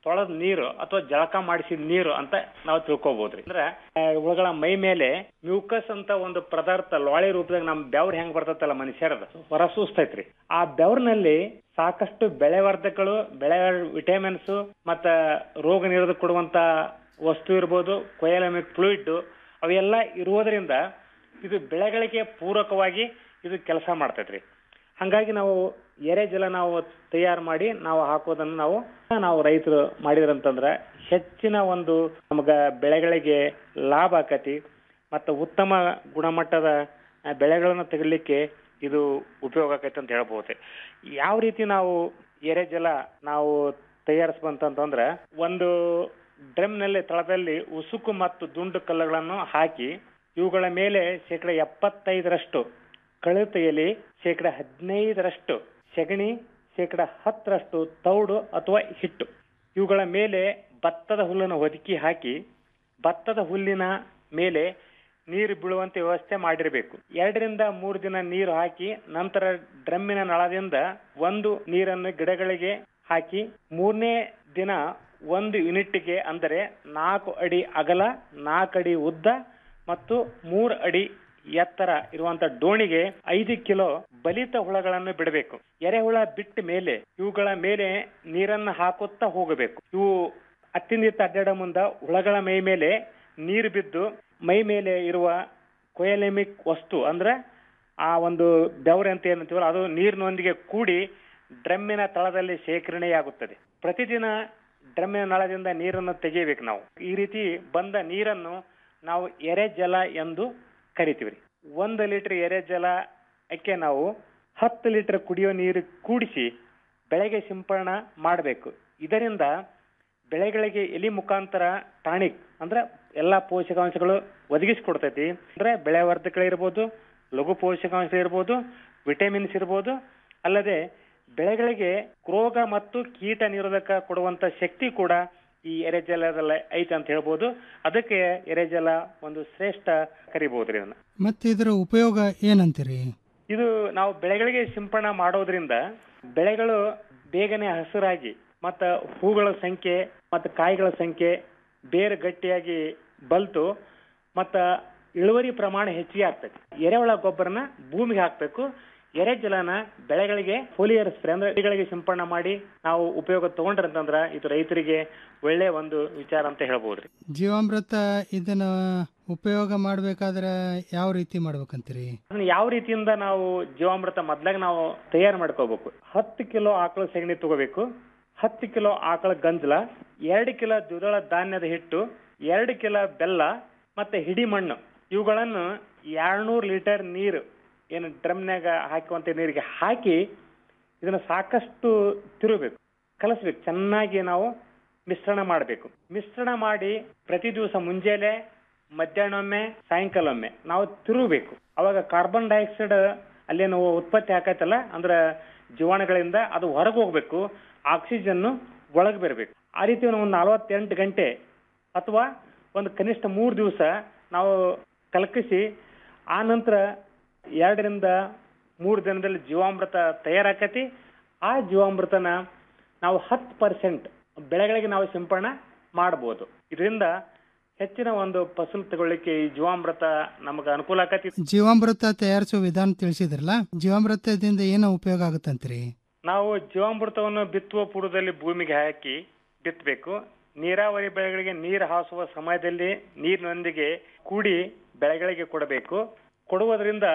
ತೊಳೆದ ನೀರು ಅಥವಾ ಜಳಕ ಮಾಡಿಸಿದ ನೀರು ಅಂತ ನಾವು ತಿಳ್ಕೊಬಹುದ್ರಿ ಅಂದ್ರೆ ಆ, ಹುಳುಗಳ ಮೈ ಮೇಲೆ ಮ್ಯೂಕಸ್ ಅಂತ ಒಂದು ಪದಾರ್ಥ ಲೋಳೆ ರೂಪದಾಗ ನಮ್ ಬೆವ್ರ ಹೆಂಗ್ ಬರ್ತೈತಲ್ಲ ಮನುಷ್ಯರದ ಹೊರ ಸೂಸ್ತೈತ್ರಿ ಆ ಬೆವ್ರಿನಲ್ಲಿ ಸಾಕಷ್ಟು ಬೆಳೆವರ್ಧಕಗಳು ಬೆಳೆ ವಿಟಮಿನ್ಸ್ ಮತ್ತ ರೋಗ ನಿರೋಧಕ ಕೊಡುವಂತ ವಸ್ತು ಇರ್ಬೋದು ಕೊಯಲಮಿಕ್ ಫ್ಲೂಯಿಡ್ ಅವೆಲ್ಲ ಇರುವುದರಿಂದ ಇದು ಬೆಳೆಗಳಿಗೆ ಪೂರಕವಾಗಿ ಇದು ಕೆಲಸ ಮಾಡ್ತೈತ್ರಿ ಹಂಗಾಗಿ ನಾವು ಎರೆ ಜಲ ನಾವು ತಯಾರು ಮಾಡಿ ನಾವು ಹಾಕೋದನ್ನು ನಾವು ನಾವು ರೈತರು ಮಾಡಿದ್ರಂತಂದ್ರ ಹೆಚ್ಚಿನ ಒಂದು ನಮಗ ಬೆಳೆಗಳಿಗೆ ಲಾಭ ಆಕತಿ ಮತ್ತು ಉತ್ತಮ ಗುಣಮಟ್ಟದ ಆ, ಬೆಳೆಗಳನ್ನ ತೆಗಿಲಿಕ್ಕೆ ಇದು ಉಪಯೋಗ ಆಕೈತೆ ಅಂತ ಹೇಳ್ಬೋದು ಯಾವ ರೀತಿ ನಾವು ಎರೆ ಜಲ ನಾವು ತಯಾರಿಸ್ಬಂತಂತಂದ್ರ ಒಂದು ಡ್ರಮ್ನಲ್ಲಿ ತಳದಲ್ಲಿ ಉಸುಕು ಮತ್ತು ದುಂಡು ಕಲ್ಲುಗಳನ್ನು ಹಾಕಿ ಇವುಗಳ ಮೇಲೆ ಶೇಕಡ ಎಪ್ಪತ್ತೈದರಷ್ಟು ಕಳೆತ ಎಲೆ ಶೇಕಡ ಹದಿನೈದರಷ್ಟು ಸೆಗಣಿ ಶೇಕಡ ಹತ್ತರಷ್ಟು ತೌಡು ಅಥವಾ ಹಿಟ್ಟು ಇವುಗಳ ಮೇಲೆ ಭತ್ತದ ಹುಲ್ಲನ್ನು ಒದಕಿ ಹಾಕಿ ಭತ್ತದ ಹುಲ್ಲಿನ ಮೇಲೆ ನೀರು ಬೀಳುವಂತೆ ವ್ಯವಸ್ಥೆ ಮಾಡಿರಬೇಕು ಎರಡರಿಂದ ಮೂರು ದಿನ ನೀರು ಹಾಕಿ ನಂತರ ಡ್ರಮ್ಮಿನ ನಳದಿಂದ ಒಂದು ನೀರನ್ನು ಗಿಡಗಳಿಗೆ ಹಾಕಿ ಮೂರನೇ ದಿನ ಒಂದು ಯೂನಿಟ್ಗೆ ಅಂದರೆ ನಾಲ್ಕು ಅಡಿ ಅಗಲ ನಾಲ್ಕು ಅಡಿ ಉದ್ದ ಮತ್ತು ಮೂರು ಅಡಿ ಎತ್ತರ ಇರುವಂತ ಡೋಣಿಗೆ ಐದು ಕಿಲೋ ಬಲಿತ ಹುಳಗಳನ್ನು ಬಿಡಬೇಕು ಎರೆಹುಳ ಬಿಟ್ಟ ಮೇಲೆ ಇವುಗಳ ಮೇಲೆ ನೀರನ್ನು ಹಾಕುತ್ತಾ ಹೋಗಬೇಕು ಇವು ಅತ್ತಿಂದಿತ್ತ ಅಡ್ಡಾಡ ಮುಂದ ಹುಳಗಳ ಮೈ ಮೇಲೆ ನೀರು ಬಿದ್ದು ಮೈ ಮೇಲೆ ಇರುವ ಕೊಯಲೆಮಿಕ್ ವಸ್ತು ಅಂದ್ರೆ ಆ ಒಂದು ಬೆವರೆ ಅಂತ ಏನಂತೀವಲ್ಲ ಅದು ನೀರಿನೊಂದಿಗೆ ಕೂಡಿ ಡ್ರಮ್ಮಿನ ತಳದಲ್ಲಿ ಶೇಖರಣೆಯಾಗುತ್ತದೆ ಪ್ರತಿದಿನ ಡ್ರಮ್ಮಿನ ನಳದಿಂದ ನೀರನ್ನು ತೆಗೆಯಬೇಕು ನಾವು ಈ ರೀತಿ ಬಂದ ನೀರನ್ನು ನಾವು ಎರೆ ಜಲ ಎಂದು ಕರಿತೀವಿ ಒಂದು ಲೀಟರ್ ಎರೆ ಜಲ ಅಕ್ಕೆ ನಾವು ಹತ್ತು ಲೀಟರ್ ಕುಡಿಯೋ ನೀರು ಕೂಡಿಸಿ ಬೆಳೆಗೆ ಸಿಂಪಡಣೆ ಮಾಡಬೇಕು ಇದರಿಂದ ಬೆಳೆಗಳಿಗೆ ಎಲಿ ಮುಖಾಂತರ ಟಾನಿಕ್ ಅಂದ್ರೆ ಎಲ್ಲಾ ಪೋಷಕಾಂಶಗಳು ಒದಗಿಸಿಕೊಡ್ತೈತಿ ಅಂದ್ರೆ ಬೆಳೆ ವರ್ಧಕಗಳಿರ್ಬೋದು ಲಘು ಪೋಷಕಾಂಶ ಇರ್ಬೋದು ವಿಟಮಿನ್ಸ್ ಇರ್ಬೋದು ಅಲ್ಲದೆ ಬೆಳೆಗಳಿಗೆ ರೋಗ ಮತ್ತು ಕೀಟ ನಿರೋಧಕ ಕೊಡುವಂತ ಶಕ್ತಿ ಕೂಡ ಈ ಎರೆಜಲದಲ್ಲಿ ಐತೆ ಅಂತ ಹೇಳ್ಬೋದು ಅದಕ್ಕೆ ಎರೆಜಲ ಒಂದು ಶ್ರೇಷ್ಠ ಕರಿಬಹುದ್ರಿ ಇದನ್ನ ಮತ್ತೆ ಇದರ ಉಪಯೋಗ ಏನಂತೀರಿ ಇದು ನಾವು ಬೆಳೆಗಳಿಗೆ ಸಿಂಪಡಣೆ ಮಾಡೋದ್ರಿಂದ ಬೆಳೆಗಳು ಬೇಗನೆ ಹಸಿರಾಗಿ ಮತ್ತ ಹೂಗಳ ಸಂಖ್ಯೆ ಮತ್ತು ಕಾಯಿಗಳ ಸಂಖ್ಯೆ ಬೇರೆ ಗಟ್ಟಿಯಾಗಿ ಬಲ್ತು ಮತ್ತ ಇಳುವರಿ ಪ್ರಮಾಣ ಹೆಚ್ಚಿಗೆ ಆಗ್ತೈತಿ ಎರೆಹುಳ ಗೊಬ್ಬರನ ಭೂಮಿಗೆ ಹಾಕ್ಬೇಕು ಎರೆ ಜಲನ ಬೆಳೆಗಳಿಗೆ ಫೋಲಿಯರ್ ಸ್ಪ್ರೇ ಅಂದ್ರೆ ಗಿಡಗಳಿಗೆ ಸಿಂಪಡಣೆ ಮಾಡಿ ನಾವು ಉಪಯೋಗ ತಗೊಂಡ್ರಂತಂದ್ರ ಇದು ರೈತರಿಗೆ ಒಳ್ಳೆ ಒಂದು ವಿಚಾರ ಅಂತ ಹೇಳ್ಬೋದ್ರಿ ಜೀವಾಮೃತ ಇದನ್ನ ಉಪಯೋಗ ಮಾಡ್ಬೇಕಾದ್ರೆ ಯಾವ ರೀತಿ ಮಾಡ್ಬೇಕಂತೀರಿ ಅದನ್ನ ಯಾವ ರೀತಿಯಿಂದ ನಾವು ಜೀವಾಮೃತ ಮೊದ್ಲಾಗ ನಾವು ತಯಾರು ಮಾಡ್ಕೋಬೇಕು ಹತ್ತು ಕಿಲೋ ಆಕಳ ಸೆಗಣಿ ತಗೋಬೇಕು ಹತ್ತು ಕಿಲೋ ಆಕಳ ಗಂಜಲ ಎರಡು ಕಿಲೋ ದ್ವಿದಳ ಧಾನ್ಯದ ಹಿಟ್ಟು ಎರಡು ಕಿಲೋ ಬೆಲ್ಲ ಮತ್ತೆ ಹಿಡಿ ಮಣ್ಣು ಇವುಗಳನ್ನು ಎರಡ್ನೂರು ಲೀಟರ್ ನೀರು ಏನು ಡ್ರಮ್ನಾಗ ಹಾಕುವಂತ ನೀರಿಗೆ ಹಾಕಿ ಇದನ್ನ ಸಾಕಷ್ಟು ತಿರುಬೇಕು ಕಲಸ್ಬೇಕು ಚೆನ್ನಾಗಿ ನಾವು ಮಿಶ್ರಣ ಮಾಡಬೇಕು ಮಿಶ್ರಣ ಮಾಡಿ ಪ್ರತಿ ದಿವಸ ಮುಂಜಾನೆ ಮಧ್ಯಾಹ್ನೊಮ್ಮೆ ಸಾಯಂಕಾಲೊಮ್ಮೆ ನಾವು ತಿರುಗಬೇಕು ಅವಾಗ ಕಾರ್ಬನ್ ಡೈಆಕ್ಸೈಡ್ ಅಲ್ಲೇನು ಉತ್ಪತ್ತಿ ಆಕೈತಲ್ಲ ಅಂದ್ರ ಜೀವಾಣುಗಳಿಂದ ಅದು ಹೊರಗೆ ಹೋಗ್ಬೇಕು ಆಕ್ಸಿಜನ್ ಒಳಗೆ ಬರಬೇಕು ಆ ರೀತಿ ಒಂದು ನಲವತ್ತೆಂಟು ಗಂಟೆ ಅಥವಾ ಒಂದು ಕನಿಷ್ಠ ಮೂರು ದಿವಸ ನಾವು ಕಲಕಿಸಿ ಆ ನಂತರ ಎರಡರಿಂದ ಮೂರು ದಿನದಲ್ಲಿ ಜೀವಾಮೃತ ತಯಾರಾಕತಿ ಆ ಜೀವಾಮೃತನ ನಾವು ಹತ್ತು ಪರ್ಸೆಂಟ್ ಬೆಳೆಗಳಿಗೆ ನಾವು ಸಿಂಪಡಣೆ ಮಾಡಬಹುದು ಇದರಿಂದ ಹೆಚ್ಚಿನ ಒಂದು ಫಸಲು ತಗೊಳ್ಳಿಕ್ಕೆ ಈ ಜೀವಾಮೃತ ನಮಗೆ ಅನುಕೂಲ ಆಕತಿ ಜೀವಾಮೃತ ತಯಾರಿಸೋ ವಿಧಾನ ತಿಳಿಸಿದ್ರಲ್ಲ ಜೀವಾಮೃತದಿಂದ ಏನೋ ಉಪಯೋಗ ಆಗುತ್ತಂತೀರಿ ನಾವು ಜೀವಾಮೃತವನ್ನು ಬಿತ್ತುವ ಪೂರ್ವದಲ್ಲಿ ಭೂಮಿಗೆ ಹಾಕಿ ಬಿತ್ತಬೇಕು ನೀರಾವರಿ ಬೆಳೆಗಳಿಗೆ ನೀರು ಹಾಸುವ ಸಮಯದಲ್ಲಿ ನೀರಿನೊಂದಿಗೆ ಕೂಡಿ ಬೆಳೆಗಳಿಗೆ ಕೊಡಬೇಕು ಕೊಡುವುದರಿಂದ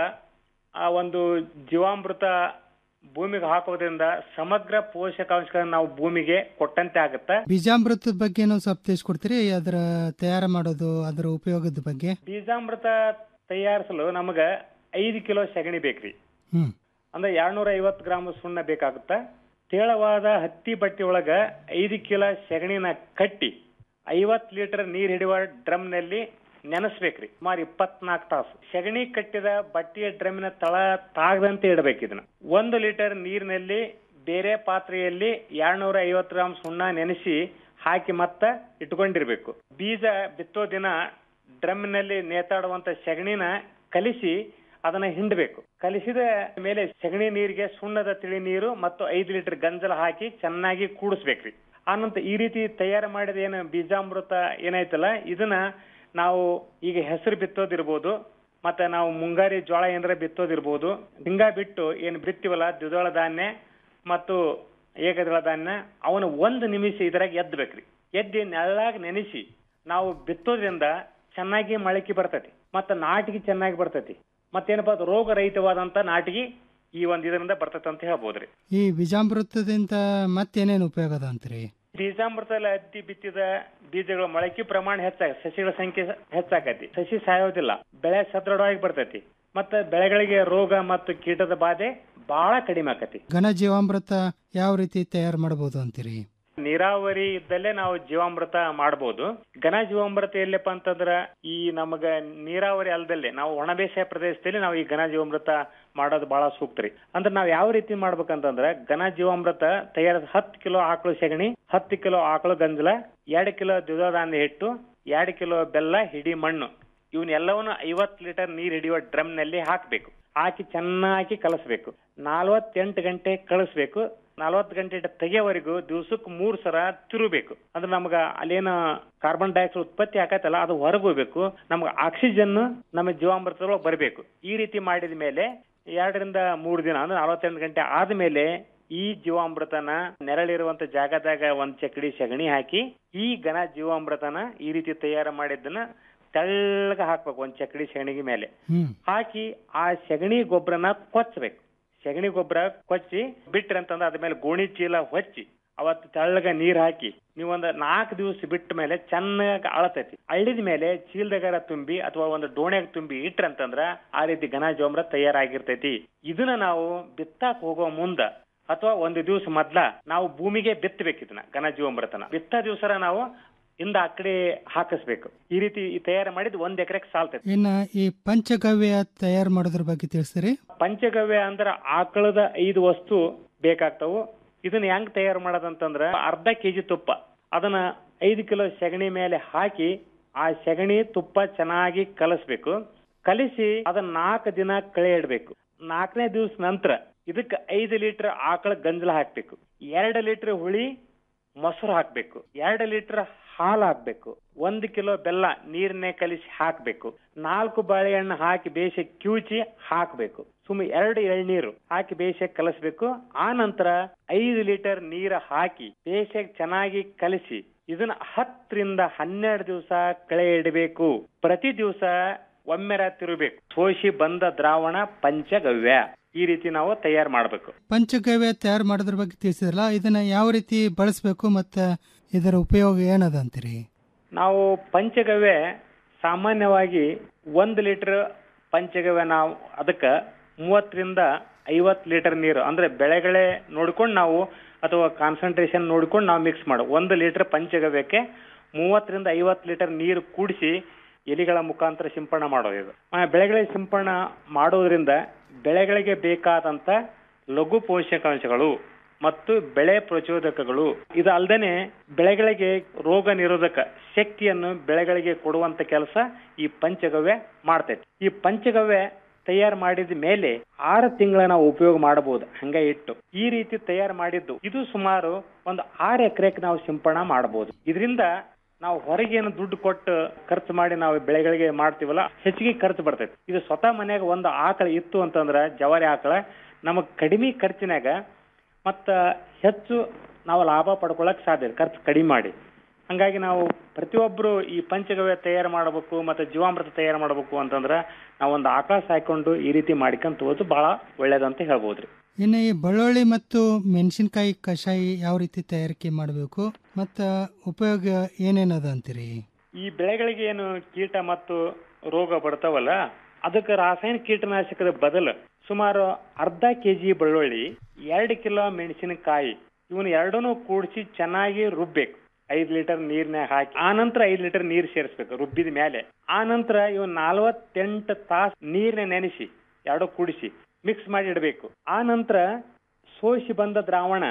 ಆ ಒಂದು ಜೀವಾಮೃತ ಭೂಮಿಗೆ ಹಾಕೋದ್ರಿಂದ ಸಮಗ್ರ ಪೋಷಕಾಂಶಗಳನ್ನ ನಾವು ಭೂಮಿಗೆ ಕೊಟ್ಟಂತೆ ಆಗುತ್ತೆ ಬೀಜಾಮೃತದ ಬಗ್ಗೆನೂ ಸ್ವಲ್ಪ ತಿಳಿಸ್ಕೊಡ್ತೀರಿ ಅದರ ತಯಾರು ಮಾಡೋದು ಅದರ ಉಪಯೋಗದ ಬಗ್ಗೆ ಬೀಜಾಮೃತ ತಯಾರಿಸಲು ನಮಗ ಐದು ಕಿಲೋ ಸಗಣಿ ಬೇಕ್ರಿ ಹ್ಮ್ ಅಂದ್ರೆ ಎರಡ್ನೂರ ಐವತ್ತು ಗ್ರಾಮ್ ಸುಣ್ಣ ಬೇಕಾಗುತ್ತ ತೇಳವಾದ ಹತ್ತಿ ಬಟ್ಟೆ ಒಳಗ ಐದು ಕಿಲೋ ಸಗಣಿನ ಕಟ್ಟಿ ಐವತ್ ಲೀಟರ್ ನೀರ್ ಹಿಡಿಯುವ ಡ್ರಮ್ ನಲ್ಲಿ ನೆನೆಸ್ಬೇಕ್ರಿ ಸುಮಾರು ಇಪ್ಪತ್ನಾಲ್ಕು ತಾಸು ಸಗಣಿ ಕಟ್ಟಿದ ಬಟ್ಟೆಯ ಡ್ರಮ್ಮಿನ ತಳ ತಾಗದಂತೆ ಇಡಬೇಕು ಇದನ್ನ ಒಂದು ಲೀಟರ್ ನೀರಿನಲ್ಲಿ ಬೇರೆ ಪಾತ್ರೆಯಲ್ಲಿ ಎರಡ್ನೂರ ಐವತ್ತು ಗ್ರಾಮ್ ಸುಣ್ಣ ನೆನೆಸಿ ಹಾಕಿ ಮತ್ತ ಇಟ್ಕೊಂಡಿರ್ಬೇಕು ಬೀಜ ಬಿತ್ತೋ ದಿನ ಡ್ರಮ್ನಲ್ಲಿ ನೇತಾಡುವಂತ ಸಗಣಿನ ಕಲಿಸಿ ಅದನ್ನ ಹಿಂಡಬೇಕು ಕಲಿಸಿದ ಮೇಲೆ ಸಗಣಿ ನೀರಿಗೆ ಸುಣ್ಣದ ತಿಳಿ ನೀರು ಮತ್ತು ಐದು ಲೀಟರ್ ಗಂಜಲ ಹಾಕಿ ಚೆನ್ನಾಗಿ ಕೂಡಿಸ್ಬೇಕ್ರಿ ಆನಂತರ ಈ ರೀತಿ ತಯಾರು ಮಾಡಿದ ಏನು ಬೀಜಾಮೃತ ಏನಾಯ್ತಲ್ಲ ಇದನ್ನ ನಾವು ಈಗ ಹೆಸರು ಬಿತ್ತೋದಿರ್ಬೋದು ಮತ್ತೆ ನಾವು ಮುಂಗಾರಿ ಜೋಳ ಏನಾರ ಬಿತ್ತೋದಿರ್ಬೋದು ಹಿಂಗ ಬಿಟ್ಟು ಏನು ಬಿತ್ತಿವಲ್ಲ ದ್ವಿದಳ ಧಾನ್ಯ ಮತ್ತು ಏಕದಳ ಧಾನ್ಯ ಅವನು ಒಂದು ನಿಮಿಷ ಇದ್ರಾಗ ಎದ್ದಬೇಕ್ರಿ ಎದ್ದಿ ನೆಳ್ಳಾಗ ನೆನೆಸಿ ನಾವು ಬಿತ್ತೋದ್ರಿಂದ ಚೆನ್ನಾಗಿ ಮೊಳಕೆ ಬರ್ತೈತಿ ಮತ್ತೆ ನಾಟಿಗೆ ಚೆನ್ನಾಗಿ ಬರ್ತೈತಿ ಮತ್ತೇನಪ್ಪ ಅದು ರೋಗ ರಹಿತವಾದಂತ ನಾಟಿಗೆ ಈ ಒಂದ್ ಇದರಿಂದ ಬರ್ತೈತೆ ಅಂತ ಹೇಳ್ಬೋದ್ರಿ ಈ ಬೀಜಾಮೃತದಿಂದ ಮತ್ತೇನೇನು ಉಪಯೋಗ ಅದ ಅಂತೀರಿ ಬೀಜಾಮೃತದಲ್ಲಿ ಹತ್ತಿ ಬಿತ್ತಿದ ಬೀಜಗಳ ಮೊಳಕೆ ಪ್ರಮಾಣ ಹೆಚ್ಚಾಗ ಸಸಿಗಳ ಸಂಖ್ಯೆ ಹೆಚ್ಚಾಕತಿ ಸಸಿ ಸಾಯೋದಿಲ್ಲ ಬೆಳೆ ಸದೃಢವಾಗಿ ಬರ್ತೈತಿ ಮತ್ತೆ ಬೆಳೆಗಳಿಗೆ ರೋಗ ಮತ್ತು ಕೀಟದ ಬಾಧೆ ಬಹಳ ಕಡಿಮೆ ಆಕತಿ ಘನ ಜೀವಾಮೃತ ಯಾವ ರೀತಿ ತಯಾರು ಮಾಡಬಹುದು ಅಂತೀರಿ ನೀರಾವರಿ ಇದ್ದಲ್ಲೇ ನಾವು ಜೀವಾಮೃತ ಮಾಡಬಹುದು ಘನ ಜೀವಾಮೃತ ಎಲ್ಲಪ್ಪ ಅಂತಂದ್ರ ಈ ನಮಗ ನೀರಾವರಿ ಅಲ್ದಲ್ಲೇ ನಾವು ಒಣ ಬೇಸಾಯ ಪ್ರದೇಶದಲ್ಲಿ ನಾವು ಈ ಘನ ಜೀವಾಮೃತ ಮಾಡೋದು ಬಹಳ ಸೂಕ್ತ ರೀ ಅಂದ್ರೆ ನಾವ್ ಯಾವ ರೀತಿ ಮಾಡ್ಬೇಕಂತಂದ್ರ ಘನ ಜೀವಾಮೃತ ತಯಾರದ ಹತ್ತು ಕಿಲೋ ಆಕಳು ಸೆಗಣಿ ಹತ್ತು ಕಿಲೋ ಆಕಳು ಗಂಜಲ ಎರಡು ಕಿಲೋ ದ್ವಿದಳ ಧಾನ್ಯ ಹಿಟ್ಟು ಎರಡು ಕಿಲೋ ಬೆಲ್ಲ ಹಿಡಿ ಮಣ್ಣು ಇವನ್ನೆಲ್ಲವನ್ನು ಐವತ್ತು ಲೀಟರ್ ನೀರ್ ಹಿಡಿಯುವ ಡ್ರಮ್ ನಲ್ಲಿ ಹಾಕ್ಬೇಕು ಹಾಕಿ ಚೆನ್ನಾಗಿ ಕಲಸ್ಬೇಕು ನಾಲ್ವತ್ತೆಂಟು ಗಂಟೆ ಕಳಿಸ್ಬೇಕು ನಲವತ್ತು ಗಂಟೆ ತೆಗೆಯವರೆಗೂ ದಿವ್ಸಕ್ಕೆ ಮೂರ್ ಸಲ ತಿರುಬೇಕು ಅಂದ್ರೆ ನಮ್ಗ ಅಲ್ಲೇನ ಕಾರ್ಬನ್ ಡೈಆಕ್ಸೈಡ್ ಉತ್ಪತ್ತಿ ಆಕತ್ತಲ್ಲ ಅದು ಹೊರಗೆ ಹೋಗ್ಬೇಕು ನಮ್ಗೆ ಆಕ್ಸಿಜನ್ ನಮ್ಮ ಜೀವಾಮೃತದೊಳಗೆ ಬರಬೇಕು ಈ ರೀತಿ ಮಾಡಿದ ಮೇಲೆ ಎರಡರಿಂದ ಮೂರು ದಿನ ಅಂದ್ರೆ ನಲವತ್ತೆಂಟು ಗಂಟೆ ಆದ್ಮೇಲೆ ಈ ಜೀವಾಮೃತನ ನೆರಳಿರುವಂತ ಜಾಗದಾಗ ಒಂದ್ ಚಕಡಿ ಸಗಣಿ ಹಾಕಿ ಈ ಘನ ಜೀವಾಮೃತನ ಈ ರೀತಿ ತಯಾರು ಮಾಡಿದ್ದನ್ನ ತೆಳ್ಳಗ ಹಾಕ್ಬೇಕು ಒಂದ್ ಚಕಡಿ ಸಗಣಿಗೆ ಮೇಲೆ ಹಾಕಿ ಆ ಸಗಣಿ ಗೊಬ್ಬರನ ಕೊಚ್ಚಬೇಕು ಸಗಣಿ ಗೊಬ್ಬರ ಕೊಚ್ಚಿ ಬಿಟ್ರಂತಂದ್ರೆ ಅದ್ರ ಮೇಲೆ ಗೋಣಿ ಚೀಲ ಹೊಚ್ಚಿ ಅವತ್ತು ತೆಳ್ಳಗ ನೀರ್ ಹಾಕಿ ನೀವೊಂದ್ ನಾಲ್ಕು ದಿವಸ ಬಿಟ್ಟ ಮೇಲೆ ಚೆನ್ನಾಗಿ ಅಳತೈತಿ ಅಳಿದ ಮೇಲೆ ಚೀಲದಗಾರ ತುಂಬಿ ಅಥವಾ ಒಂದು ಡೋಣ್ಯಾಗ ತುಂಬಿ ಇಟ್ರಂತಂದ್ರ ಆ ರೀತಿ ಘನ ಜೋಮ್ರ ತಯಾರಾಗಿರ್ತೈತಿ ಇದನ್ನ ನಾವು ಬಿತ್ತಾಕ್ ಹೋಗೋ ಮುಂದ ಅಥವಾ ಒಂದು ದಿವಸ ಮೊದ್ಲ ನಾವು ಭೂಮಿಗೆ ಬಿತ್ತಬೇಕು ಇದನ್ನ ಘನ ಜೀವಾಮೃತನ ಬಿತ್ತ ದಿವಸ ನಾವು ಇಂದ ಆ ಕಡೆ ಹಾಕಿಸ್ಬೇಕು ಈ ರೀತಿ ಈ ತಯಾರು ಮಾಡಿದ್ ಒಂದ್ ಎಕರೆಗೆ ಸಾಲ್ತೈತಿ ಇನ್ನ ಈ ಪಂಚಗವ್ಯ ತಯಾರು ಮಾಡೋದ್ರ ಬಗ್ಗೆ ತಿಳಿಸ್ತೀರಿ ಪಂಚಗವ್ಯ ಅಂದ್ರ ಆಕಳದ ಐದು ವಸ್ತು ಬೇಕಾಗ್ತಾವು ಇದನ್ನ ಹೆಂಗ್ ತಯಾರು ಮಾಡೋದಂತಂದ್ರ ಅರ್ಧ ಕೆಜಿ ತುಪ್ಪ ಅದನ್ನ ಐದು ಕಿಲೋ ಸೆಗಣಿ ಮೇಲೆ ಹಾಕಿ ಆ ಸೆಗಣಿ ತುಪ್ಪ ಚೆನ್ನಾಗಿ ಕಲಸ್ಬೇಕು ಕಲಿಸಿ ಅದನ್ನ ನಾಲ್ಕು ದಿನ ಕಳೆ ಇಡ್ಬೇಕು ನಾಲ್ಕನೇ ದಿವಸ ನಂತರ ಇದಕ್ಕೆ ಐದು ಲೀಟರ್ ಆಕಳ ಗಂಜಲ ಹಾಕ್ಬೇಕು ಎರಡು ಲೀಟರ್ ಹುಳಿ ಮೊಸರು ಹಾಕ್ಬೇಕು ಎರಡು ಲೀಟರ್ ಹಾಲು ಹಾಕ್ಬೇಕು ಒಂದು ಕಿಲೋ ಬೆಲ್ಲ ನೀರನ್ನೇ ಕಲಿಸಿ ಹಾಕ್ಬೇಕು ನಾಲ್ಕು ಬಾಳೆಹಣ್ಣು ಹಾಕಿ ಬೇಯಿಸಿ ಕ್ಯೂಚಿ ಹಾಕ್ಬೇಕು ಸುಮ್ಮ ಎರಡು ಎಳ್ನೀರು ಹಾಕಿ ಬೇಯಿಸಿ ಕಲಸ್ಬೇಕು ಆ ನಂತರ ಐದು ಲೀಟರ್ ನೀರು ಹಾಕಿ ಬೇಯಿಸಿ ಚೆನ್ನಾಗಿ ಕಲಿಸಿ ಇದನ್ನ ಹತ್ತರಿಂದ ಹನ್ನೆರಡು ದಿವಸ ಕಳೆ ಇಡಬೇಕು ಪ್ರತಿ ದಿವಸ ಒಮ್ಮೆರ ತಿರುಬೇಕು ಸೋಸಿ ಬಂದ ದ್ರಾವಣ ಪಂಚಗವ್ಯ ಈ ರೀತಿ ನಾವು ತಯಾರು ಮಾಡಬೇಕು ಪಂಚಗವ್ಯ ತಯಾರು ಮಾಡೋದ್ರ ಬಗ್ಗೆ ತಿಳಿಸಿದ್ರಲ್ಲ ಇದನ್ನ ಯಾವ ರೀತಿ ಬಳಸಬೇಕು ಮತ್ತೆ ಇದರ ಉಪಯೋಗ ಏನದ ಅಂತೀರಿ ನಾವು ಪಂಚಗವ್ಯ ಸಾಮಾನ್ಯವಾಗಿ ಒಂದು ಲೀಟರ್ ಪಂಚಗವ್ಯ ನಾವು ಅದಕ್ಕೆ ಮೂವತ್ತರಿಂದ ಐವತ್ತು ಲೀಟರ್ ನೀರು ಅಂದ್ರೆ ಬೆಳೆಗಳೇ ನೋಡ್ಕೊಂಡು ನಾವು ಅಥವಾ ಕಾನ್ಸಂಟ್ರೇಷನ್ ನೋಡ್ಕೊಂಡು ನಾವು ಮಿಕ್ಸ್ ಮಾಡೋ ಒಂದು ಲೀಟರ್ ಪಂಚಗವ್ಯಕ್ಕೆ ಮೂವತ್ತರಿಂದ ಐವತ್ತು ಲೀಟರ್ ನೀರು ಕೂಡಿಸಿ ಎಲಿಗಳ ಮುಖಾಂತರ ಸಿಂಪಡಣೆ ಮಾಡೋದು ಇದು ಆ, ಬೆಳೆಗಳಿಗೆ ಸಿಂಪಡಣೆ ಮಾಡೋದ್ರಿಂದ ಬೆಳೆಗಳಿಗೆ ಬೇಕಾದಂತ ಲಘು ಪೋಷಕಾಂಶಗಳು ಮತ್ತು ಬೆಳೆ ಪ್ರಚೋದಕಗಳು ಇದು ಅಲ್ಲದೆ ಬೆಳೆಗಳಿಗೆ ರೋಗ ನಿರೋಧಕ ಶಕ್ತಿಯನ್ನು ಬೆಳೆಗಳಿಗೆ ಕೊಡುವಂತ ಕೆಲಸ ಈ ಪಂಚಗವ್ಯ ಮಾಡ್ತೈತಿ ಈ ಪಂಚಗವ್ಯ ತಯಾರು ಮಾಡಿದ ಮೇಲೆ ಆರು ತಿಂಗಳ ನಾವು ಉಪಯೋಗ ಮಾಡಬಹುದು ಹಂಗ ಇಟ್ಟು ಈ ರೀತಿ ತಯಾರು ಮಾಡಿದ್ದು ಇದು ಸುಮಾರು ಒಂದು ಆರು ಎಕರೆಗೆ ನಾವು ಸಿಂಪಡಣೆ ಮಾಡಬಹುದು ಇದರಿಂದ ನಾವು ಹೊರಗೇನು ದುಡ್ಡು ಕೊಟ್ಟು ಖರ್ಚು ಮಾಡಿ ನಾವು ಬೆಳೆಗಳಿಗೆ ಮಾಡ್ತೀವಲ್ಲ ಹೆಚ್ಚಿಗೆ ಖರ್ಚು ಬರ್ತೈತಿ ಇದು ಸ್ವತಃ ಮನ್ಯಾಗ ಒಂದು ಆಕಳ ಇತ್ತು ಅಂತಂದ್ರ ಜವಾರಿ ಆಕಳ ನಮಗ್ ಕಡಿಮೆ ಖರ್ಚಿನಾಗ ಮತ್ತ ಹೆಚ್ಚು ನಾವು ಲಾಭ ಪಡ್ಕೊಳಕ್ ಸಾಧ್ಯ ಇದೆ, ಖರ್ಚು ಕಡಿಮೆ ಮಾಡಿ ಹಂಗಾಗಿ ನಾವು ಪ್ರತಿಯೊಬ್ರು ಈ ಪಂಚಗವ್ಯ ತಯಾರು ಮಾಡಬೇಕು ಮತ್ತೆ ಜೀವಾಮೃತ ತಯಾರು ಮಾಡಬೇಕು ಅಂತಂದ್ರ ನಾವು ಒಂದು ಆಕಳ ಸಾಕೊಂಡು ಈ ರೀತಿ ಮಾಡ್ಕೊಂತ ಹೋದು ಬಹಳ ಒಳ್ಳೇದಂತ ಹೇಳ್ಬೋದ್ರಿ ಇನ್ನು ಈ ಬೆಳ್ಳುಳ್ಳಿ ಮತ್ತು ಮೆಣಸಿನಕಾಯಿ ಕಷಾಯ ಯಾವ ರೀತಿ ತಯಾರಿಕೆ ಮಾಡಬೇಕು ಮತ್ತು ಉಪಯೋಗ ಏನೇನದ ಅಂತೀರಿ ಈ ಬೆಳೆಗಳಿಗೆ ಏನು ಕೀಟ ಮತ್ತು ರೋಗ ಬರ್ತಾವಲ್ಲ ಅದಕ್ಕೆ ರಾಸಾಯನಿಕ ಕೀಟನಾಶಕದ ಬದಲು ಸುಮಾರು ಅರ್ಧ ಕೆಜಿ ಬೆಳ್ಳುಳ್ಳಿ ಎರಡು ಕಿಲೋ ಮೆಣಸಿನಕಾಯಿ ಇವನ್ ಎರಡನ್ನೂ ಕೂಡಿಸಿ ಚೆನ್ನಾಗಿ ರುಬ್ಬೇಕು ಐದ್ ಲೀಟರ್ ನೀರ್ನ್ಯಾಗ ಹಾಕಿ ಆ ನಂತರ ಐದ್ ಲೀಟರ್ ನೀರ್ ಸೇರಿಸ್ಬೇಕು ರುಬ್ಬಿದ ಮೇಲೆ ಆ ನಂತರ ಇವನ್ ನಲ್ವತ್ತೆಂಟು ತಾಸು ನೀರ್ನ ನೆನೆಸಿ ಎರಡು ಕೂಡಿಸಿ ಮಿಕ್ಸ್ ಮಾಡಿ ಇಡಬೇಕು ಆ ನಂತರ ಸೋಸಿ ಬಂದ ದ್ರಾವಣ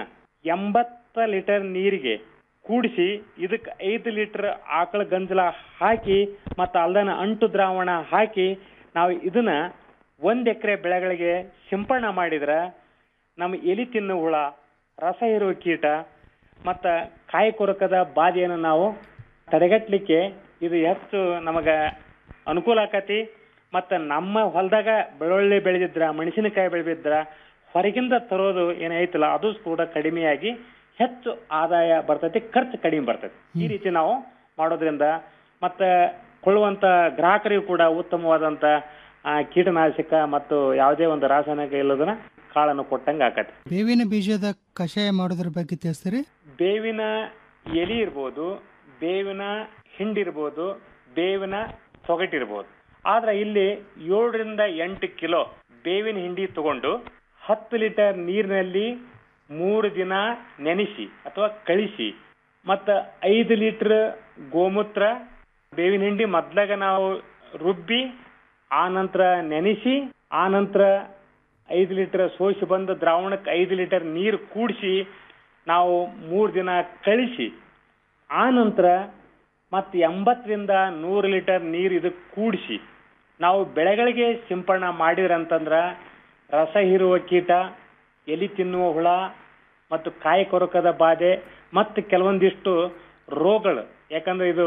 ಎಂಬತ್ತ ಲೀಟರ್ ನೀರಿಗೆ ಕೂಡಿಸಿ ಇದಕ್ಕೆ ಐದು ಲೀಟರ್ ಆಕಳ ಗಂಜಲ ಹಾಕಿ ಮತ್ತು ಅಲ್ದನ ಅಂಟು ದ್ರಾವಣ ಹಾಕಿ ನಾವು ಇದನ್ನ ಒಂದ್ ಎಕರೆ ಬೆಳೆಗಳಿಗೆ ಸಿಂಪಡಣೆ ಮಾಡಿದ್ರ ನಮ್ಮ ಎಲಿ ತಿನ್ನು ಹುಳ ರಸ ಇರುವ ಕೀಟ ಮತ್ತ ಕಾಯಿ ಕೊರಕದ ಬಾಧೆಯನ್ನು ನಾವು ತಡೆಗಟ್ಟಲಿಕ್ಕೆ ಇದು ಹೆಚ್ಚು ನಮಗ ಅನುಕೂಲ ಆಕತಿ ಮತ್ತ ನಮ್ಮ ಹೊಲದಾಗ ಬೆಳ್ಳುಳ್ಳಿ ಬೆಳೆದಿದ್ರ ಮೆಣಸಿನಕಾಯಿ ಬೆಳೆದಿದ್ರ ಹೊರಗಿಂದ ತರೋದು ಏನೈತಲ್ಲ ಅದು ಕೂಡ ಕಡಿಮೆಯಾಗಿ ಹೆಚ್ಚು ಆದಾಯ ಬರ್ತೈತಿ ಖರ್ಚು ಕಡಿಮೆ ಬರ್ತೈತಿ ಈ ರೀತಿ ನಾವು ಮಾಡೋದ್ರಿಂದ ಮತ್ತ ಕೊಳ್ಳುವಂತ ಗ್ರಾಹಕರಿಗೂ ಕೂಡ ಉತ್ತಮವಾದಂತ ಆ, ಕೀಟನಾಶಕ ಮತ್ತು ಯಾವುದೇ ಒಂದು ರಾಸಾಯನಿಕ ಇಲ್ಲದನ್ನ ಕಾಳನ್ನು ಕೊಟ್ಟಂಗ ಆಕತಿ ಬೇವಿನ ಬೀಜದ ಕಷಾಯ ಮಾಡೋದ್ರ ಬಗ್ಗೆ ತಿಳಿಸ್ತೀರಿ ಬೇವಿನ ಎಲಿ ಇರ್ಬೋದು ಬೇವಿನ ಹಿಂಡಿರ್ಬೋದು ಬೇವಿನ ಸೊಗಟಿರ್ಬೋದು ಆದ್ರೆ ಇಲ್ಲಿ ಏಳರಿಂದ ಎಂಟು ಕಿಲೋ ಬೇವಿನ ಹಿಂಡಿ ತಗೊಂಡು ಹತ್ತು ಲೀಟರ್ ನೀರಿನಲ್ಲಿ ಮೂರು ದಿನ ನೆನೆಸಿ ಅಥವಾ ಕಳಿಸಿ ಮತ್ತ ಐದು ಲೀಟರ್ ಗೋಮೂತ್ರ ಬೇವಿನ ಹಿಂಡಿ ಮೊದ್ಲಾಗ ನಾವು ರುಬ್ಬಿ ಆ ನಂತರ ನೆನೆಸಿ ಆ ನಂತರ ಐದು ಲೀಟರ್ ಸೋಸಿ ಬಂದ ದ್ರಾವಣಕ್ಕೆ ಐದು ಲೀಟರ್ ನೀರು ಕೂಡಿಸಿ ನಾವು ಮೂರು ದಿನ ಕಳಿಸಿ ಆ ನಂತರ ಮತ್ತೆ ಎಂಬತ್ತರಿಂದ ನೂರು ಲೀಟರ್ ನೀರು ಇದಕ್ಕೆ ಕೂಡಿಸಿ ನಾವು ಬೆಳೆಗಳಿಗೆ ಸಿಂಪಡಣೆ ಮಾಡಿದ್ರಂತಂದ್ರ ರಸ ಹೀರುವ ಕೀಟ ಎಲಿ ತಿನ್ನುವ ಹುಳ ಮತ್ತು ಕಾಯಿ ಕೊರಕದ ಬಾಧೆ ಮತ್ತು ಕೆಲವೊಂದಿಷ್ಟು ರೋಗಗಳು ಯಾಕಂದ್ರೆ ಇದು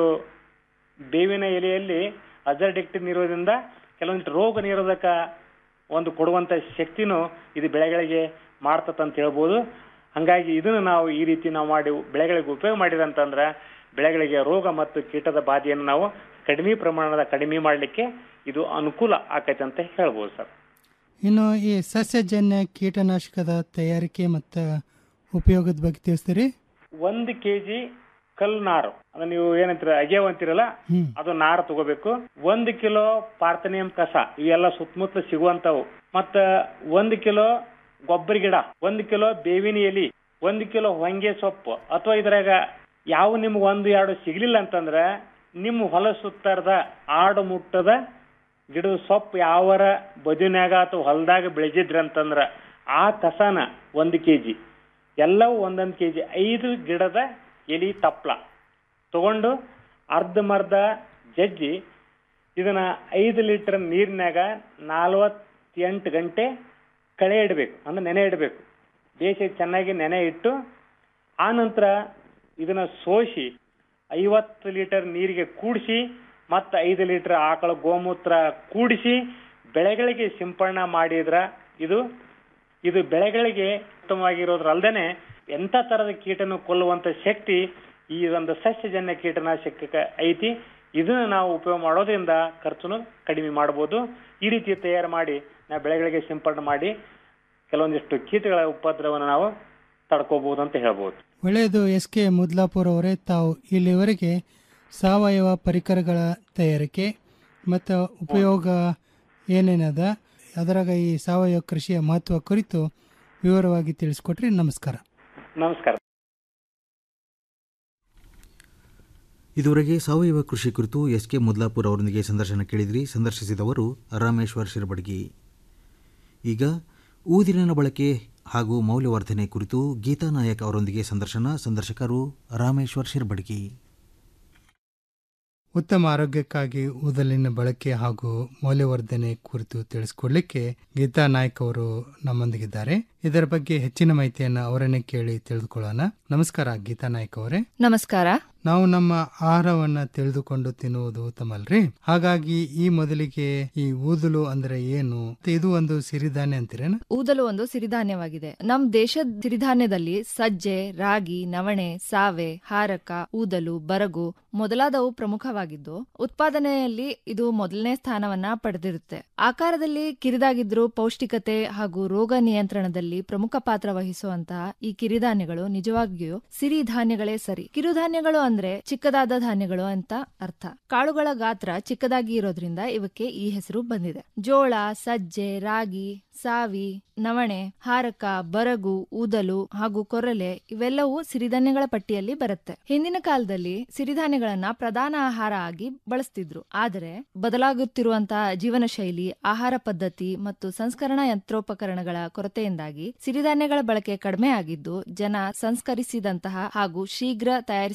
ಬೇವಿನ ಎಲೆಯಲ್ಲಿ ಅಜರ್ಡಿಕ್ಟಿನ್ ಇರೋದ್ರಿಂದ ಕೆಲವೊಂದಿಷ್ಟು ರೋಗ ನಿರೋಧಕ ಒಂದು ಕೊಡುವಂತ ಶಕ್ತಿನೂ ಇದು ಬೆಳೆಗಳಿಗೆ ಮಾಡ್ತದಂತ ಹೇಳ್ಬೋದು ಹಂಗಾಗಿ ಇದನ್ನು ನಾವು ಈ ರೀತಿ ನಾವು ಮಾಡಿ ಬೆಳೆಗಳಿಗೆ ಉಪಯೋಗ ಮಾಡಿದಂತಂದ್ರ ಬೆಳೆಗಳಿಗೆ ರೋಗ ಮತ್ತು ಕೀಟದ ಬಾಧೆಯನ್ನು ನಾವು ಕಡಿಮೆ ಪ್ರಮಾಣದ ಕಡಿಮೆ ಮಾಡಲಿಕ್ಕೆ ಇದು ಅನುಕೂಲ ಆಕೈತೆ ಅಂತ ಹೇಳ್ಬೋದು ಸರ್ ಇನ್ನು ಈ ಸಸ್ಯಜನ್ಯ ಕೀಟನಾಶಕದ ತಯಾರಿಕೆ ಮತ್ತು ಉಪಯೋಗದ ಬಗ್ಗೆ ತಿಳಿಸ್ತೀರಿ ಒಂದು ಕೆಜಿ ಕಲ್ ನಾರು ಅಂದ್ರೆ ನೀವು ಏನಂತೀರ ಅಗೆಯವ್ ಅಂತೀರಲ್ಲ ಹ್ಮ್. ಅದು ನಾರು ತಗೋಬೇಕು ಒಂದು ಕಿಲೋ ಪಾರ್ಥನಿಯಂ ಕಸ ಇವೆಲ್ಲ ಸುತ್ತಮುತ್ತಲು ಸಿಗುವಂತವು ಮತ್ತ ಒಂದು ಕಿಲೋ ಗೊಬ್ಬರ ಗಿಡ ಒಂದು ಕಿಲೋ ಬೇವಿನ ಎಲಿ ಒಂದು ಕಿಲೋ ಹೊಂಗೆ ಸೊಪ್ಪು ಅಥವಾ ಇದ್ರಾಗ ಯಾವ ನಿಮ್ಗೆ ಒಂದು ಎರಡು ಸಿಗ್ಲಿಲ್ಲ ಅಂತಂದ್ರ ನಿಮ್ಮ ಹೊಲ ಸುತ್ತರದ ಆಡು ಮುಟ್ಟದ ಗಿಡದ ಸೊಪ್ಪು ಯಾವರ ಬದುನ್ಯಾಗ ಅಥವಾ ಹೊಲದಾಗ ಬೆಳೆದಿದ್ರಿ ಅಂತಂದ್ರ ಆ ಕಸನ ಒಂದು ಕೆಜಿ ಎಲ್ಲವೂ ಒಂದೊಂದು ಕೆಜಿ ಐದು ಗಿಡದ ಎಲಿ ತಪ್ಲ ತಗೊಂಡು ಅರ್ಧಮರ್ಧ ಜಜ್ಜಿ ಇದನ್ನ ಐದು ಲೀಟರ್ ನೀರಿನಾಗ ನಲವತ್ತೆಂಟು ಗಂಟೆ ಕಳೆ ಇಡಬೇಕು ಅಂದ್ರೆ ನೆನೆ ಇಡಬೇಕು ಬೇಸಿ ಚೆನ್ನಾಗಿ ನೆನೆ ಇಟ್ಟು ಆ ನಂತರ ಇದನ್ನ ಸೋಸಿ ಐವತ್ತು ಲೀಟರ್ ನೀರಿಗೆ ಕೂಡಿಸಿ ಮತ್ತು ಐದು ಲೀಟರ್ ಆಕಳ ಗೋಮೂತ್ರ ಕೂಡಿಸಿ ಬೆಳೆಗಳಿಗೆ ಸಿಂಪಡಣೆ ಮಾಡಿದ್ರ ಇದು ಇದು ಬೆಳೆಗಳಿಗೆ ಉತ್ತಮವಾಗಿರೋದ್ರಲ್ದೇನೆ ಎಂತ ತರದ ಕೀಟನು ಕೊಲ್ಲುವಂತ ಶಕ್ತಿ ಈ ಒಂದು ಸಸ್ಯಜನ್ಯ ಕೀಟನಾಶಕಕ್ಕೆ ಐತಿ ಇದನ್ನ ನಾವು ಉಪಯೋಗ ಮಾಡೋದ್ರಿಂದ ಖರ್ಚುನು ಕಡಿಮೆ ಮಾಡಬಹುದು ಈ ರೀತಿ ತಯಾರು ಮಾಡಿ ನಾವು ಬೆಳೆಗಳಿಗೆ ಸಿಂಪಡಣೆ ಮಾಡಿ ಕೆಲವೊಂದಿಷ್ಟು ಕೀಟಗಳ ಉಪದ್ರವವನ್ನು ನಾವು ತಡ್ಕೋಬಹುದು ಅಂತ ಹೇಳ್ಬೋದು ಒಳ್ಳೆಯದು ಎಸ್ ಕೆ ಮುದ್ಲಾಪುರ್ ಅವರೇ ತಾವು ಇಲ್ಲಿವರೆಗೆ ಸಾವಯವ ಪರಿಕರಗಳ ತಯಾರಿಕೆ ಮತ್ತು ಉಪಯೋಗ ಏನೇನದ ಅದರಾಗ ಈ ಸಾವಯವ ಕೃಷಿಯ ಮಹತ್ವ ಕುರಿತು ವಿವರವಾಗಿ ತಿಳಿಸ್ಕೊಟ್ರಿ ನಮಸ್ಕಾರ ನಮಸ್ಕಾರ ಇದುವರೆಗೆ ಸಾವಯವ ಕೃಷಿ ಕುರಿತು ಎಸ್ ಕೆ ಮುದ್ಲಾಪುರ್ ಅವರೊಂದಿಗೆ ಸಂದರ್ಶನ ಕೇಳಿದ್ರಿ ಸಂದರ್ಶಿಸಿದವರು ರಾಮೇಶ್ವರ್ ಶಿರಬಡಗಿ ಈಗ ಊದಿನ ಬಳಕೆ ಹಾಗೂ ಮೌಲ್ಯವರ್ಧನೆ ಕುರಿತು ಗೀತಾ ನಾಯಕ್ ಅವರೊಂದಿಗೆ ಸಂದರ್ಶನ ಸಂದರ್ಶಕರು ರಾಮೇಶ್ವರ್ ಶಿರಬಡಗಿ ಉತ್ತಮ ಆರೋಗ್ಯಕ್ಕಾಗಿ ಊದಲಿನ ಬಳಕೆ ಹಾಗೂ ಮೌಲ್ಯವರ್ಧನೆ ಕುರಿತು ತಿಳಿಸ್ಕೊಡ್ಲಿಕ್ಕೆ ಗೀತಾ ನಾಯ್ಕ್ ಅವರು ನಮ್ಮೊಂದಿಗಿದ್ದಾರೆ ಇದರ ಬಗ್ಗೆ ಹೆಚ್ಚಿನ ಮಾಹಿತಿಯನ್ನು ಅವರನ್ನೇ ಕೇಳಿ ತಿಳಿದುಕೊಳ್ಳೋಣ ನಮಸ್ಕಾರ ಗೀತಾ ನಾಯ್ಕ್ ಅವರೇ ನಮಸ್ಕಾರ ನಾವು ನಮ್ಮ ಆಹಾರವನ್ನ ತಿಳಿದುಕೊಂಡು ತಿನ್ನುವುದು ಉತ್ತಮ ಅಲ್ರಿ ಹಾಗಾಗಿ ಈ ಮೊದಲಿಗೆ ಈ ಊದಲು ಅಂದ್ರೆ ಏನು ಮತ್ತೆ ಇದು ಒಂದು ಸಿರಿಧಾನ್ಯ ಅಂತೀರೇನ ಊದಲು ಒಂದು ಸಿರಿಧಾನ್ಯವಾಗಿದೆ ನಮ್ ದೇಶದ ಸಿರಿಧಾನ್ಯದಲ್ಲಿ ಸಜ್ಜೆ ರಾಗಿ ನವಣೆ ಸಾವೆ ಹಾರಕ ಊದಲು ಬರಗು ಮೊದಲಾದವು ಪ್ರಮುಖವಾಗಿದ್ದು ಉತ್ಪಾದನೆಯಲ್ಲಿ ಇದು ಮೊದಲನೇ ಸ್ಥಾನವನ್ನ ಪಡೆದಿರುತ್ತೆ ಆಕಾರದಲ್ಲಿ ಕಿರಿದಾಗಿದ್ರೂ ಪೌಷ್ಟಿಕತೆ ಹಾಗೂ ರೋಗ ನಿಯಂತ್ರಣದಲ್ಲಿ ಪ್ರಮುಖ ಪಾತ್ರ ವಹಿಸುವಂತಹ ಈ ಕಿರಿಧಾನ್ಯಗಳು ನಿಜವಾಗಿಯೂ ಸಿರಿಧಾನ್ಯಗಳೇ ಸರಿ ಕಿರುಧಾನ್ಯಗಳು ಅಂದ್ರೆ ಚಿಕ್ಕದಾದ ಧಾನ್ಯಗಳು ಅಂತ ಅರ್ಥ ಕಾಳುಗಳ ಗಾತ್ರ ಚಿಕ್ಕದಾಗಿ ಇರೋದ್ರಿಂದ ಇವಕ್ಕೆ ಈ ಹೆಸರು ಬಂದಿದೆ ಜೋಳ ಸಜ್ಜೆ ರಾಗಿ ಸಾವಿ ನವಣೆ ಹಾರಕ ಬರಗು ಊದಲು ಹಾಗೂ ಕೊರಲೆ ಇವೆಲ್ಲವೂ ಸಿರಿಧಾನ್ಯಗಳ ಪಟ್ಟಿಯಲ್ಲಿ ಬರುತ್ತೆ ಹಿಂದಿನ ಕಾಲದಲ್ಲಿ ಸಿರಿಧಾನ್ಯಗಳನ್ನ ಪ್ರಧಾನ ಆಹಾರ ಆಗಿ ಬಳಸ್ತಿದ್ರು ಆದರೆ ಬದಲಾಗುತ್ತಿರುವಂತಹ ಜೀವನ ಶೈಲಿ ಆಹಾರ ಪದ್ಧತಿ ಮತ್ತು ಸಂಸ್ಕರಣಾ ಯಂತ್ರೋಪಕರಣಗಳ ಕೊರತೆಯಿಂದಾಗಿ ಸಿರಿಧಾನ್ಯಗಳ ಬಳಕೆ ಕಡಿಮೆ ಆಗಿದ್ದು ಜನ ಸಂಸ್ಕರಿಸಿದಂತಹ ಹಾಗೂ ಶೀಘ್ರ ತಯಾರಿಸಬಹುದಾದ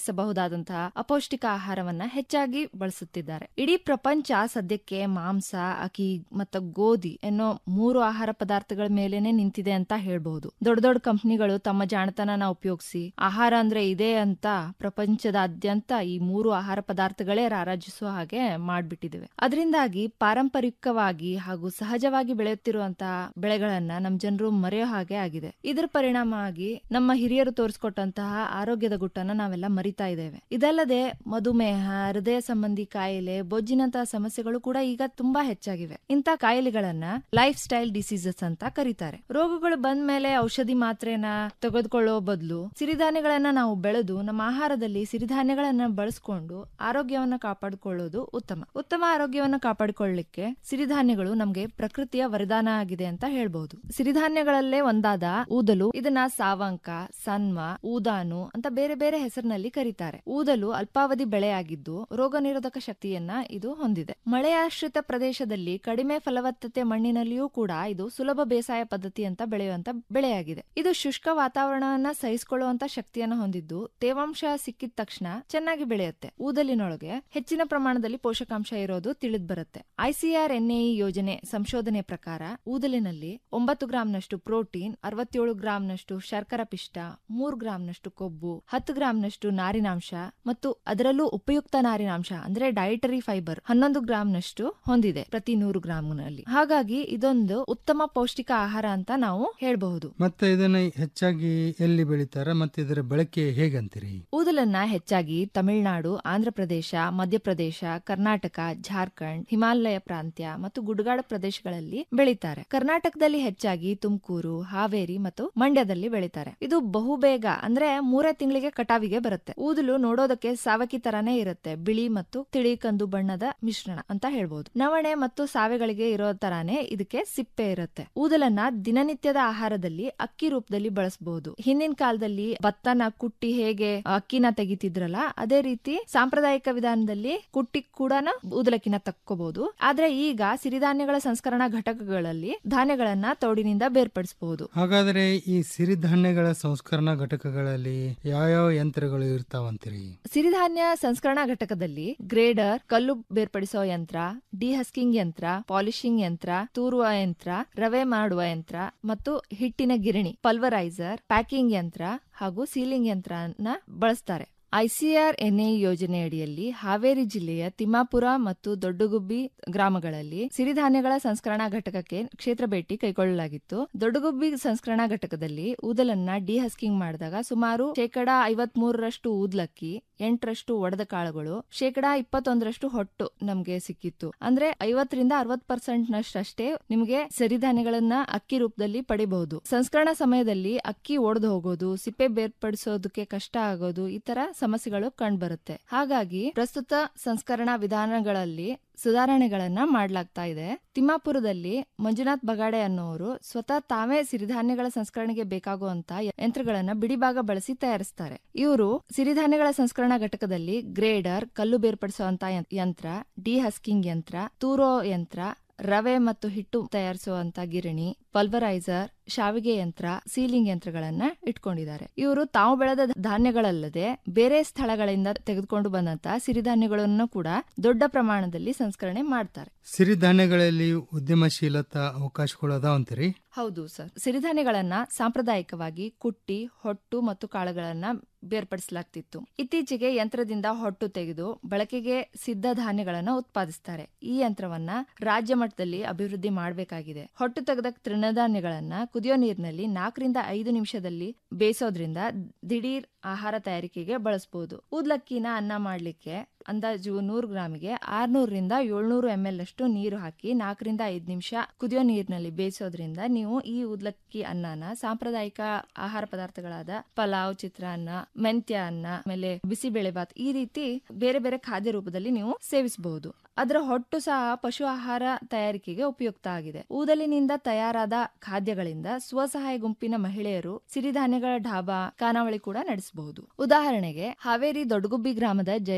ಮೊದಲಾದಂತಹ ಅಪೌಷ್ಟಿಕ ಆಹಾರವನ್ನ ಹೆಚ್ಚಾಗಿ ಬಳಸುತ್ತಿದ್ದಾರೆ ಇಡೀ ಪ್ರಪಂಚ ಸದ್ಯಕ್ಕೆ ಮಾಂಸ ಅಕ್ಕಿ ಮತ್ತು ಗೋಧಿ ಎನ್ನೋ ಮೂರು ಆಹಾರ ಪದಾರ್ಥಗಳ ಮೇಲೇನೆ ನಿಂತಿದೆ ಅಂತ ಹೇಳ್ಬಹುದು ದೊಡ್ಡ ದೊಡ್ಡ ಕಂಪನಿಗಳು ತಮ್ಮ ಜಾಣತನನ ಉಪಯೋಗಿಸಿ ಆಹಾರ ಅಂದ್ರೆ ಇದೆ ಅಂತ ಪ್ರಪಂಚದಾದ್ಯಂತ ಈ ಮೂರು ಆಹಾರ ಪದಾರ್ಥಗಳೇ ರಾರಾಜಿಸುವ ಹಾಗೆ ಮಾಡ್ಬಿಟ್ಟಿದಿವೆ ಅದರಿಂದಾಗಿ ಪಾರಂಪರಿಕವಾಗಿ ಹಾಗೂ ಸಹಜವಾಗಿ ಬೆಳೆಯುತ್ತಿರುವಂತಹ ಬೆಳೆಗಳನ್ನ ನಮ್ ಜನರು ಮರೆಯೋ ಹಾಗೆ ಆಗಿದೆ ಇದರ ಪರಿಣಾಮವಾಗಿ ನಮ್ಮ ಹಿರಿಯರು ತೋರಿಸ್ಕೊಟ್ಟಂತಹ ಆರೋಗ್ಯದ ಗುಟ್ಟನ್ನ ನಾವೆಲ್ಲ ಮರಿತಾ ಇದ್ದೇವೆ ಇದಲ್ಲದೆ ಮಧುಮೇಹ ಹೃದಯ ಸಂಬಂಧಿ ಕಾಯಿಲೆ ಬೊಜ್ಜಿನಂತಹ ಸಮಸ್ಯೆಗಳು ಕೂಡ ಈಗ ತುಂಬಾ ಹೆಚ್ಚಾಗಿವೆ ಇಂಥ ಕಾಯಿಲೆಗಳನ್ನ ಲೈಫ್ ಸ್ಟೈಲ್ ಡಿಸೀಸಸ್ ಅಂತ ಕರೀತಾರೆ ರೋಗಗಳು ಬಂದ ಮೇಲೆ ಔಷಧಿ ಮಾತ್ರೆನ ತೆಗೆದುಕೊಳ್ಳೋ ಬದಲು ಸಿರಿಧಾನ್ಯಗಳನ್ನ ನಾವು ಬೆಳೆದು ನಮ್ಮ ಆಹಾರದಲ್ಲಿ ಸಿರಿಧಾನ್ಯಗಳನ್ನ ಬಳಸ್ಕೊಂಡು ಆರೋಗ್ಯವನ್ನ ಕಾಪಾಡಿಕೊಳ್ಳೋದು ಉತ್ತಮ ಉತ್ತಮ ಆರೋಗ್ಯವನ್ನ ಕಾಪಾಡಿಕೊಳ್ಳಲಿಕ್ಕೆ ಸಿರಿಧಾನ್ಯಗಳು ನಮ್ಗೆ ಪ್ರಕೃತಿಯ ವರದಾನ ಆಗಿದೆ ಅಂತ ಹೇಳ್ಬಹುದು ಸಿರಿಧಾನ್ಯಗಳಲ್ಲೇ ಒಂದಾದ ಊದಲು ಇದನ್ನ ಸಾವಂಕ ಸನ್ಮ ಊದಾನು ಅಂತ ಬೇರೆ ಬೇರೆ ಹೆಸರಿನಲ್ಲಿ ಕರೀತಾರೆ ಊದಲು ಅಲ್ಪಾವಧಿ ಬೆಳೆಯಾಗಿದ್ದು ರೋಗ ನಿರೋಧಕ ಶಕ್ತಿಯನ್ನ ಇದು ಹೊಂದಿದೆ ಮಳೆಯಾಶ್ರಿತ ಪ್ರದೇಶದಲ್ಲಿ ಕಡಿಮೆ ಫಲವತ್ತತೆ ಮಣ್ಣಿನಲ್ಲಿಯೂ ಕೂಡ ಇದು ಸುಲಭ ಬೇಸಾಯ ಪದ್ಧತಿ ಅಂತ ಬೆಳೆಯುವಂತ ಬೆಳೆಯಾಗಿದೆ ಇದು ಶುಷ್ಕ ವಾತಾವರಣವನ್ನ ಸಹಿಸಿಕೊಳ್ಳುವಂತ ಶಕ್ತಿಯನ್ನ ಹೊಂದಿದ್ದು ತೇವಾಂಶ ಸಿಕ್ಕಿದ ತಕ್ಷಣ ಚೆನ್ನಾಗಿ ಬೆಳೆಯುತ್ತೆ ಊದಲಿನೊಳಗೆ ಹೆಚ್ಚಿನ ಪ್ರಮಾಣದಲ್ಲಿ ಪೋಷಕಾಂಶ ಇರೋದು ತಿಳಿದ್ ಬರುತ್ತೆ ಐಸಿಆರ್ ಎನ್ಎಇ ಯೋಜನೆ ಸಂಶೋಧನೆ ಪ್ರಕಾರ ಊದಲಿನಲ್ಲಿ ಒಂಬತ್ತು ಗ್ರಾಂನಷ್ಟು ಪ್ರೋಟೀನ್ ಅರವತ್ತೇಳು ಗ್ರಾಂನಷ್ಟು ಶರ್ಕರ ಪಿಷ್ಟ ಮೂರು ಗ್ರಾಂನಷ್ಟು ಕೊಬ್ಬು ಹತ್ತು ಗ್ರಾಂನಷ್ಟು ನಾರಿನಾಂಶ ಮತ್ತು ಅದರಲ್ಲೂ ಉಪಯುಕ್ತ ನಾರಿನಾಂಶ ಅಂದ್ರೆ ಡಯಟರಿ ಫೈಬರ್ ಹನ್ನೊಂದು ಗ್ರಾಂನಷ್ಟು ಹೊಂದಿದೆ ಪ್ರತಿ ನೂರು ಗ್ರಾಂನಲ್ಲಿ ಹಾಗಾಗಿ ಇದೊಂದು ಉತ್ತಮ ಪೌಷ್ಟಿಕ ಆಹಾರ ಅಂತ ನಾವು ಹೇಳ್ಬಹುದು ಮತ್ತೆ ಇದನ್ನ ಹೆಚ್ಚಾಗಿ ಎಲ್ಲಿ ಬೆಳಿತಾರ ಮತ್ತೆ ಇದರ ಬಳಕೆ ಹೇಗಂತೀರಿ ಊದಲನ್ನ ಹೆಚ್ಚಾಗಿ ತಮಿಳುನಾಡು ಆಂಧ್ರಪ್ರದೇಶ ಮಧ್ಯಪ್ರದೇಶ ಕರ್ನಾಟಕ ಜಾರ್ಖಂಡ್ ಹಿಮಾಲಯ ಪ್ರಾಂತ್ಯ ಮತ್ತು ಗುಡ್ಗಾಡ ಪ್ರದೇಶಗಳಲ್ಲಿ ಬೆಳೀತಾರೆ ಕರ್ನಾಟಕದಲ್ಲಿ ಹೆಚ್ಚಾಗಿ ತುಮಕೂರು ಹಾವೇರಿ ಮತ್ತು ಮಂಡ್ಯದಲ್ಲಿ ಬೆಳೀತಾರೆ ಇದು ಬಹುಬೇಗ ಅಂದ್ರೆ ಮೂರೇ ತಿಂಗಳಿಗೆ ಕಟಾವಿಗೆ ಬರುತ್ತೆ ಊದಲು ನೋಡೋದಕ್ಕೆ ಸಾವಕಿ ತರಾನೇ ಇರುತ್ತೆ ಬಿಳಿ ಮತ್ತು ತಿಳಿ ಕಂದು ಬಣ್ಣದ ಮಿಶ್ರಣ ಅಂತ ಹೇಳ್ಬೋದು ನವಣೆ ಮತ್ತು ಸಾವೆಗಳಿಗೆ ಇರೋ ತರಾನೇ ಇದಕ್ಕೆ ಸಿಪ್ಪೆ ಇರುತ್ತೆ ಊದಲನ್ನ ದಿನನಿತ್ಯದ ಆಹಾರದಲ್ಲಿ ಅಕ್ಕಿ ರೂಪದಲ್ಲಿ ಬಳಸಬಹುದು ಹಿಂದಿನ ಕಾಲದಲ್ಲಿ ಭತ್ತನ ಕುಟ್ಟಿ ಹೇಗೆ ಅಕ್ಕಿನ ತೆಗಿತಿದ್ರಲ್ಲ ಅದೇ ರೀತಿ ಸಾಂಪ್ರದಾಯಿಕ ವಿಧಾನದಲ್ಲಿ ಕುಟ್ಟಿ ಕೂಡ ಊದಲಕ್ಕಿನ ತಕ್ಕೋಬಹುದು ಆದ್ರೆ ಈಗ ಸಿರಿಧಾನ್ಯಗಳ ಸಂಸ್ಕರಣಾ ಘಟಕಗಳಲ್ಲಿ ಧಾನ್ಯಗಳನ್ನ ತೌಡಿನಿಂದ ಬೇರ್ಪಡಿಸಬಹುದು ಹಾಗಾದ್ರೆ ಈ ಸಿರಿಧಾನ್ಯಗಳ ಸಂಸ್ಕರಣಾ ಘಟಕಗಳಲ್ಲಿ ಯಾವ್ಯಾವ ಯಂತ್ರಗಳು ಇರ್ತಾವಂತೀರಿ ಸಿರಿಧಾನ್ಯ ಸಂಸ್ಕರಣಾ ಘಟಕದಲ್ಲಿ ಗ್ರೇಡರ್ ಕಲ್ಲು ಬೇರ್ಪಡಿಸೋ ಯಂತ್ರ ಡಿಹಸ್ಕಿಂಗ್ ಯಂತ್ರ ಪಾಲಿಶಿಂಗ್ ಯಂತ್ರ ತೂರುವ ಯಂತ್ರ ರವೆ ಮಾಡುವ ಯಂತ್ರ ಮತ್ತು ಹಿಟ್ಟಿನ ಗಿರಣಿ ಪಲ್ವರೈಸರ್ ಪ್ಯಾಕಿಂಗ್ ಯಂತ್ರ ಹಾಗೂ ಸೀಲಿಂಗ್ ಯಂತ್ರನ ಬಳಸ್ತಾರೆ ಐಸಿಆರ್ ಎನ್ಎ ಯೋಜನೆಯಡಿಯಲ್ಲಿ ಹಾವೇರಿ ಜಿಲ್ಲೆಯ ತಿಮ್ಮಾಪುರ ಮತ್ತು ದೊಡ್ಡಗುಬ್ಬಿ ಗ್ರಾಮಗಳಲ್ಲಿ ಸಿರಿಧಾನ್ಯಗಳ ಸಂಸ್ಕರಣಾ ಘಟಕಕ್ಕೆ ಕ್ಷೇತ್ರ ಭೇಟಿ ಕೈಗೊಳ್ಳಲಾಗಿತ್ತು ದೊಡ್ಡಗುಬ್ಬಿ ಸಂಸ್ಕರಣಾ ಘಟಕದಲ್ಲಿ ಊದಲನ್ನ ಡಿಹಸ್ಕಿಂಗ್ ಮಾಡಿದಾಗ ಸುಮಾರು ಶೇಕಡಾ ಐವತ್ ಮೂರರಷ್ಟು ಊದ್ಲಕ್ಕಿ ಎಂಟರಷ್ಟು ಒಡೆದ ಕಾಳುಗಳು ಶೇಕಡಾ ಇಪ್ಪತ್ತೊಂದರಷ್ಟು ಹೊಟ್ಟು ನಮ್ಗೆ ಸಿಕ್ಕಿತ್ತು ಅಂದ್ರೆ ಐವತ್ತರಿಂದ ಅರವತ್ ಪರ್ಸೆಂಟ್ ನಷ್ಟೇ ನಿಮ್ಗೆ ಸಿರಿಧಾನ್ಯಗಳನ್ನ ಅಕ್ಕಿ ರೂಪದಲ್ಲಿ ಪಡಿಬಹುದು ಸಂಸ್ಕರಣಾ ಸಮಯದಲ್ಲಿ ಅಕ್ಕಿ ಒಡೆದು ಹೋಗೋದು ಸಿಪ್ಪೆ ಬೇರ್ಪಡಿಸೋದಕ್ಕೆ ಕಷ್ಟ ಆಗೋದು ಈ ತರ ಸಮಸ್ಯೆಗಳು ಕಂಡುಬರುತ್ತೆ ಹಾಗಾಗಿ ಪ್ರಸ್ತುತ ಸಂಸ್ಕರಣಾ ವಿಧಾನಗಳಲ್ಲಿ ಸುಧಾರಣೆಗಳನ್ನ ಮಾಡಲಾಗ್ತಾ ಇದೆ ತಿಮ್ಮಾಪುರದಲ್ಲಿ ಮಂಜುನಾಥ್ ಬಗಾಡೆ ಅನ್ನೋರು ಸ್ವತಃ ತಾವೇ ಸಿರಿಧಾನ್ಯಗಳ ಸಂಸ್ಕರಣೆಗೆ ಬೇಕಾಗುವಂತ ಯಂತ್ರಗಳನ್ನ ಬಿಡಿಭಾಗ ಬಳಸಿ ತಯಾರಿಸ್ತಾರೆ ಇವರು ಸಿರಿಧಾನ್ಯಗಳ ಸಂಸ್ಕರಣಾ ಘಟಕದಲ್ಲಿ ಗ್ರೇಡರ್ ಕಲ್ಲು ಬೇರ್ಪಡಿಸುವಂತ ಯಂತ್ರ ಡಿಹಸ್ಕಿಂಗ್ ಯಂತ್ರ ತೂರೋ ಯಂತ್ರ ರವೆ ಮತ್ತು ಹಿಟ್ಟು ತಯಾರಿಸುವಂತ ಗಿರಣಿ ಪಲ್ವರೈಸರ್ ಶಾವಿಗೆ ಯಂತ್ರ ಸೀಲಿಂಗ್ ಯಂತ್ರಗಳನ್ನ ಇಟ್ಕೊಂಡಿದ್ದಾರೆ ಇವರು ತಾವು ಬೆಳೆದ ಧಾನ್ಯಗಳಲ್ಲದೆ ಬೇರೆ ಸ್ಥಳಗಳಿಂದ ತೆಗೆದುಕೊಂಡು ಬಂದಂತಹ ಸಿರಿಧಾನ್ಯಗಳನ್ನು ಕೂಡ ದೊಡ್ಡ ಪ್ರಮಾಣದಲ್ಲಿ ಸಂಸ್ಕರಣೆ ಮಾಡ್ತಾರೆ ಸಿರಿಧಾನ್ಯಗಳಲ್ಲಿ ಉದ್ಯಮಶೀಲತಾ ಅವಕಾಶಗಳು ಅದಾವಂತೀರಿ ಹೌದು ಸರ್ ಸಿರಿಧಾನ್ಯಗಳನ್ನ ಸಾಂಪ್ರದಾಯಿಕವಾಗಿ ಕುಟ್ಟಿ ಹೊಟ್ಟು ಮತ್ತು ಕಾಳುಗಳನ್ನ ಬೇರ್ಪಡಿಸಲಾಗ್ತಿತ್ತು ಇತ್ತೀಚೆಗೆ ಯಂತ್ರದಿಂದ ಹೊಟ್ಟು ತೆಗೆದು ಬಳಕೆಗೆ ಸಿದ್ಧ ಧಾನ್ಯಗಳನ್ನ ಉತ್ಪಾದಿಸ್ತಾರೆ ಈ ಯಂತ್ರವನ್ನ ರಾಜ್ಯ ಮಟ್ಟದಲ್ಲಿ ಅಭಿವೃದ್ಧಿ ಮಾಡಬೇಕಾಗಿದೆ ಹೊಟ್ಟು ತೆಗೆದ ತೃಣಧಾನ್ಯಗಳನ್ನ ಕುದಿಯೋ ನೀರಿನಲ್ಲಿ ನಾಲ್ಕರಿಂದ ಐದು ನಿಮಿಷದಲ್ಲಿ ಬೇಯಿಸೋದ್ರಿಂದ ದಿಢೀರ್ ಆಹಾರ ತಯಾರಿಕೆಗೆ ಬಳಸಬಹುದು ಊದ್ಲಕ್ಕಿನ ಅನ್ನ ಮಾಡ್ಲಿಕ್ಕೆ ಅಂದಾಜು ನೂರು ಗ್ರಾಮಿಗೆ ಆರ್ನೂರರಿಂದ ಏಳ್ನೂರು ಎಂ ಎಲ್ ಅಷ್ಟು ನೀರು ಹಾಕಿ ನಾಲ್ಕರಿಂದ ಐದು ನಿಮಿಷ ಕುದಿಯೋ ನೀರಿನಲ್ಲಿ ಬೇಯಿಸೋದ್ರಿಂದ ನೀವು ಈ ಉದ್ಲಕ್ಕಿ ಅನ್ನನ ಸಾಂಪ್ರದಾಯಿಕ ಆಹಾರ ಪದಾರ್ಥಗಳಾದ ಪಲಾವ್ ಚಿತ್ರಾನ್ನ ಮೆಂತ್ಯ ಅನ್ನ ಆಮೇಲೆ ಬಿಸಿಬೇಳೆಬಾತ್ ಈ ರೀತಿ ಬೇರೆ ಬೇರೆ ಖಾದ್ಯ ರೂಪದಲ್ಲಿ ನೀವು ಸೇವಿಸಬಹುದು ಅದರ ಹೊಟ್ಟು ಸಹ ಪಶು ಆಹಾರ ತಯಾರಿಕೆಗೆ ಉಪಯುಕ್ತ ಆಗಿದೆ ಊದಲಿನಿಂದ ತಯಾರಾದ ಖಾದ್ಯಗಳಿಂದ ಸ್ವಸಹಾಯ ಗುಂಪಿನ ಮಹಿಳೆಯರು ಸಿರಿಧಾನ್ಯಗಳ ಢಾಬಾ ಖಾನಾವಳಿ ಕೂಡ ನಡೆಸಬಹುದು ಉದಾಹರಣೆಗೆ ಹಾವೇರಿ ದೊಡ್ಡಗುಬ್ಬಿ ಗ್ರಾಮದ ಜಯಮ್ಮ ಚೆನ್ನ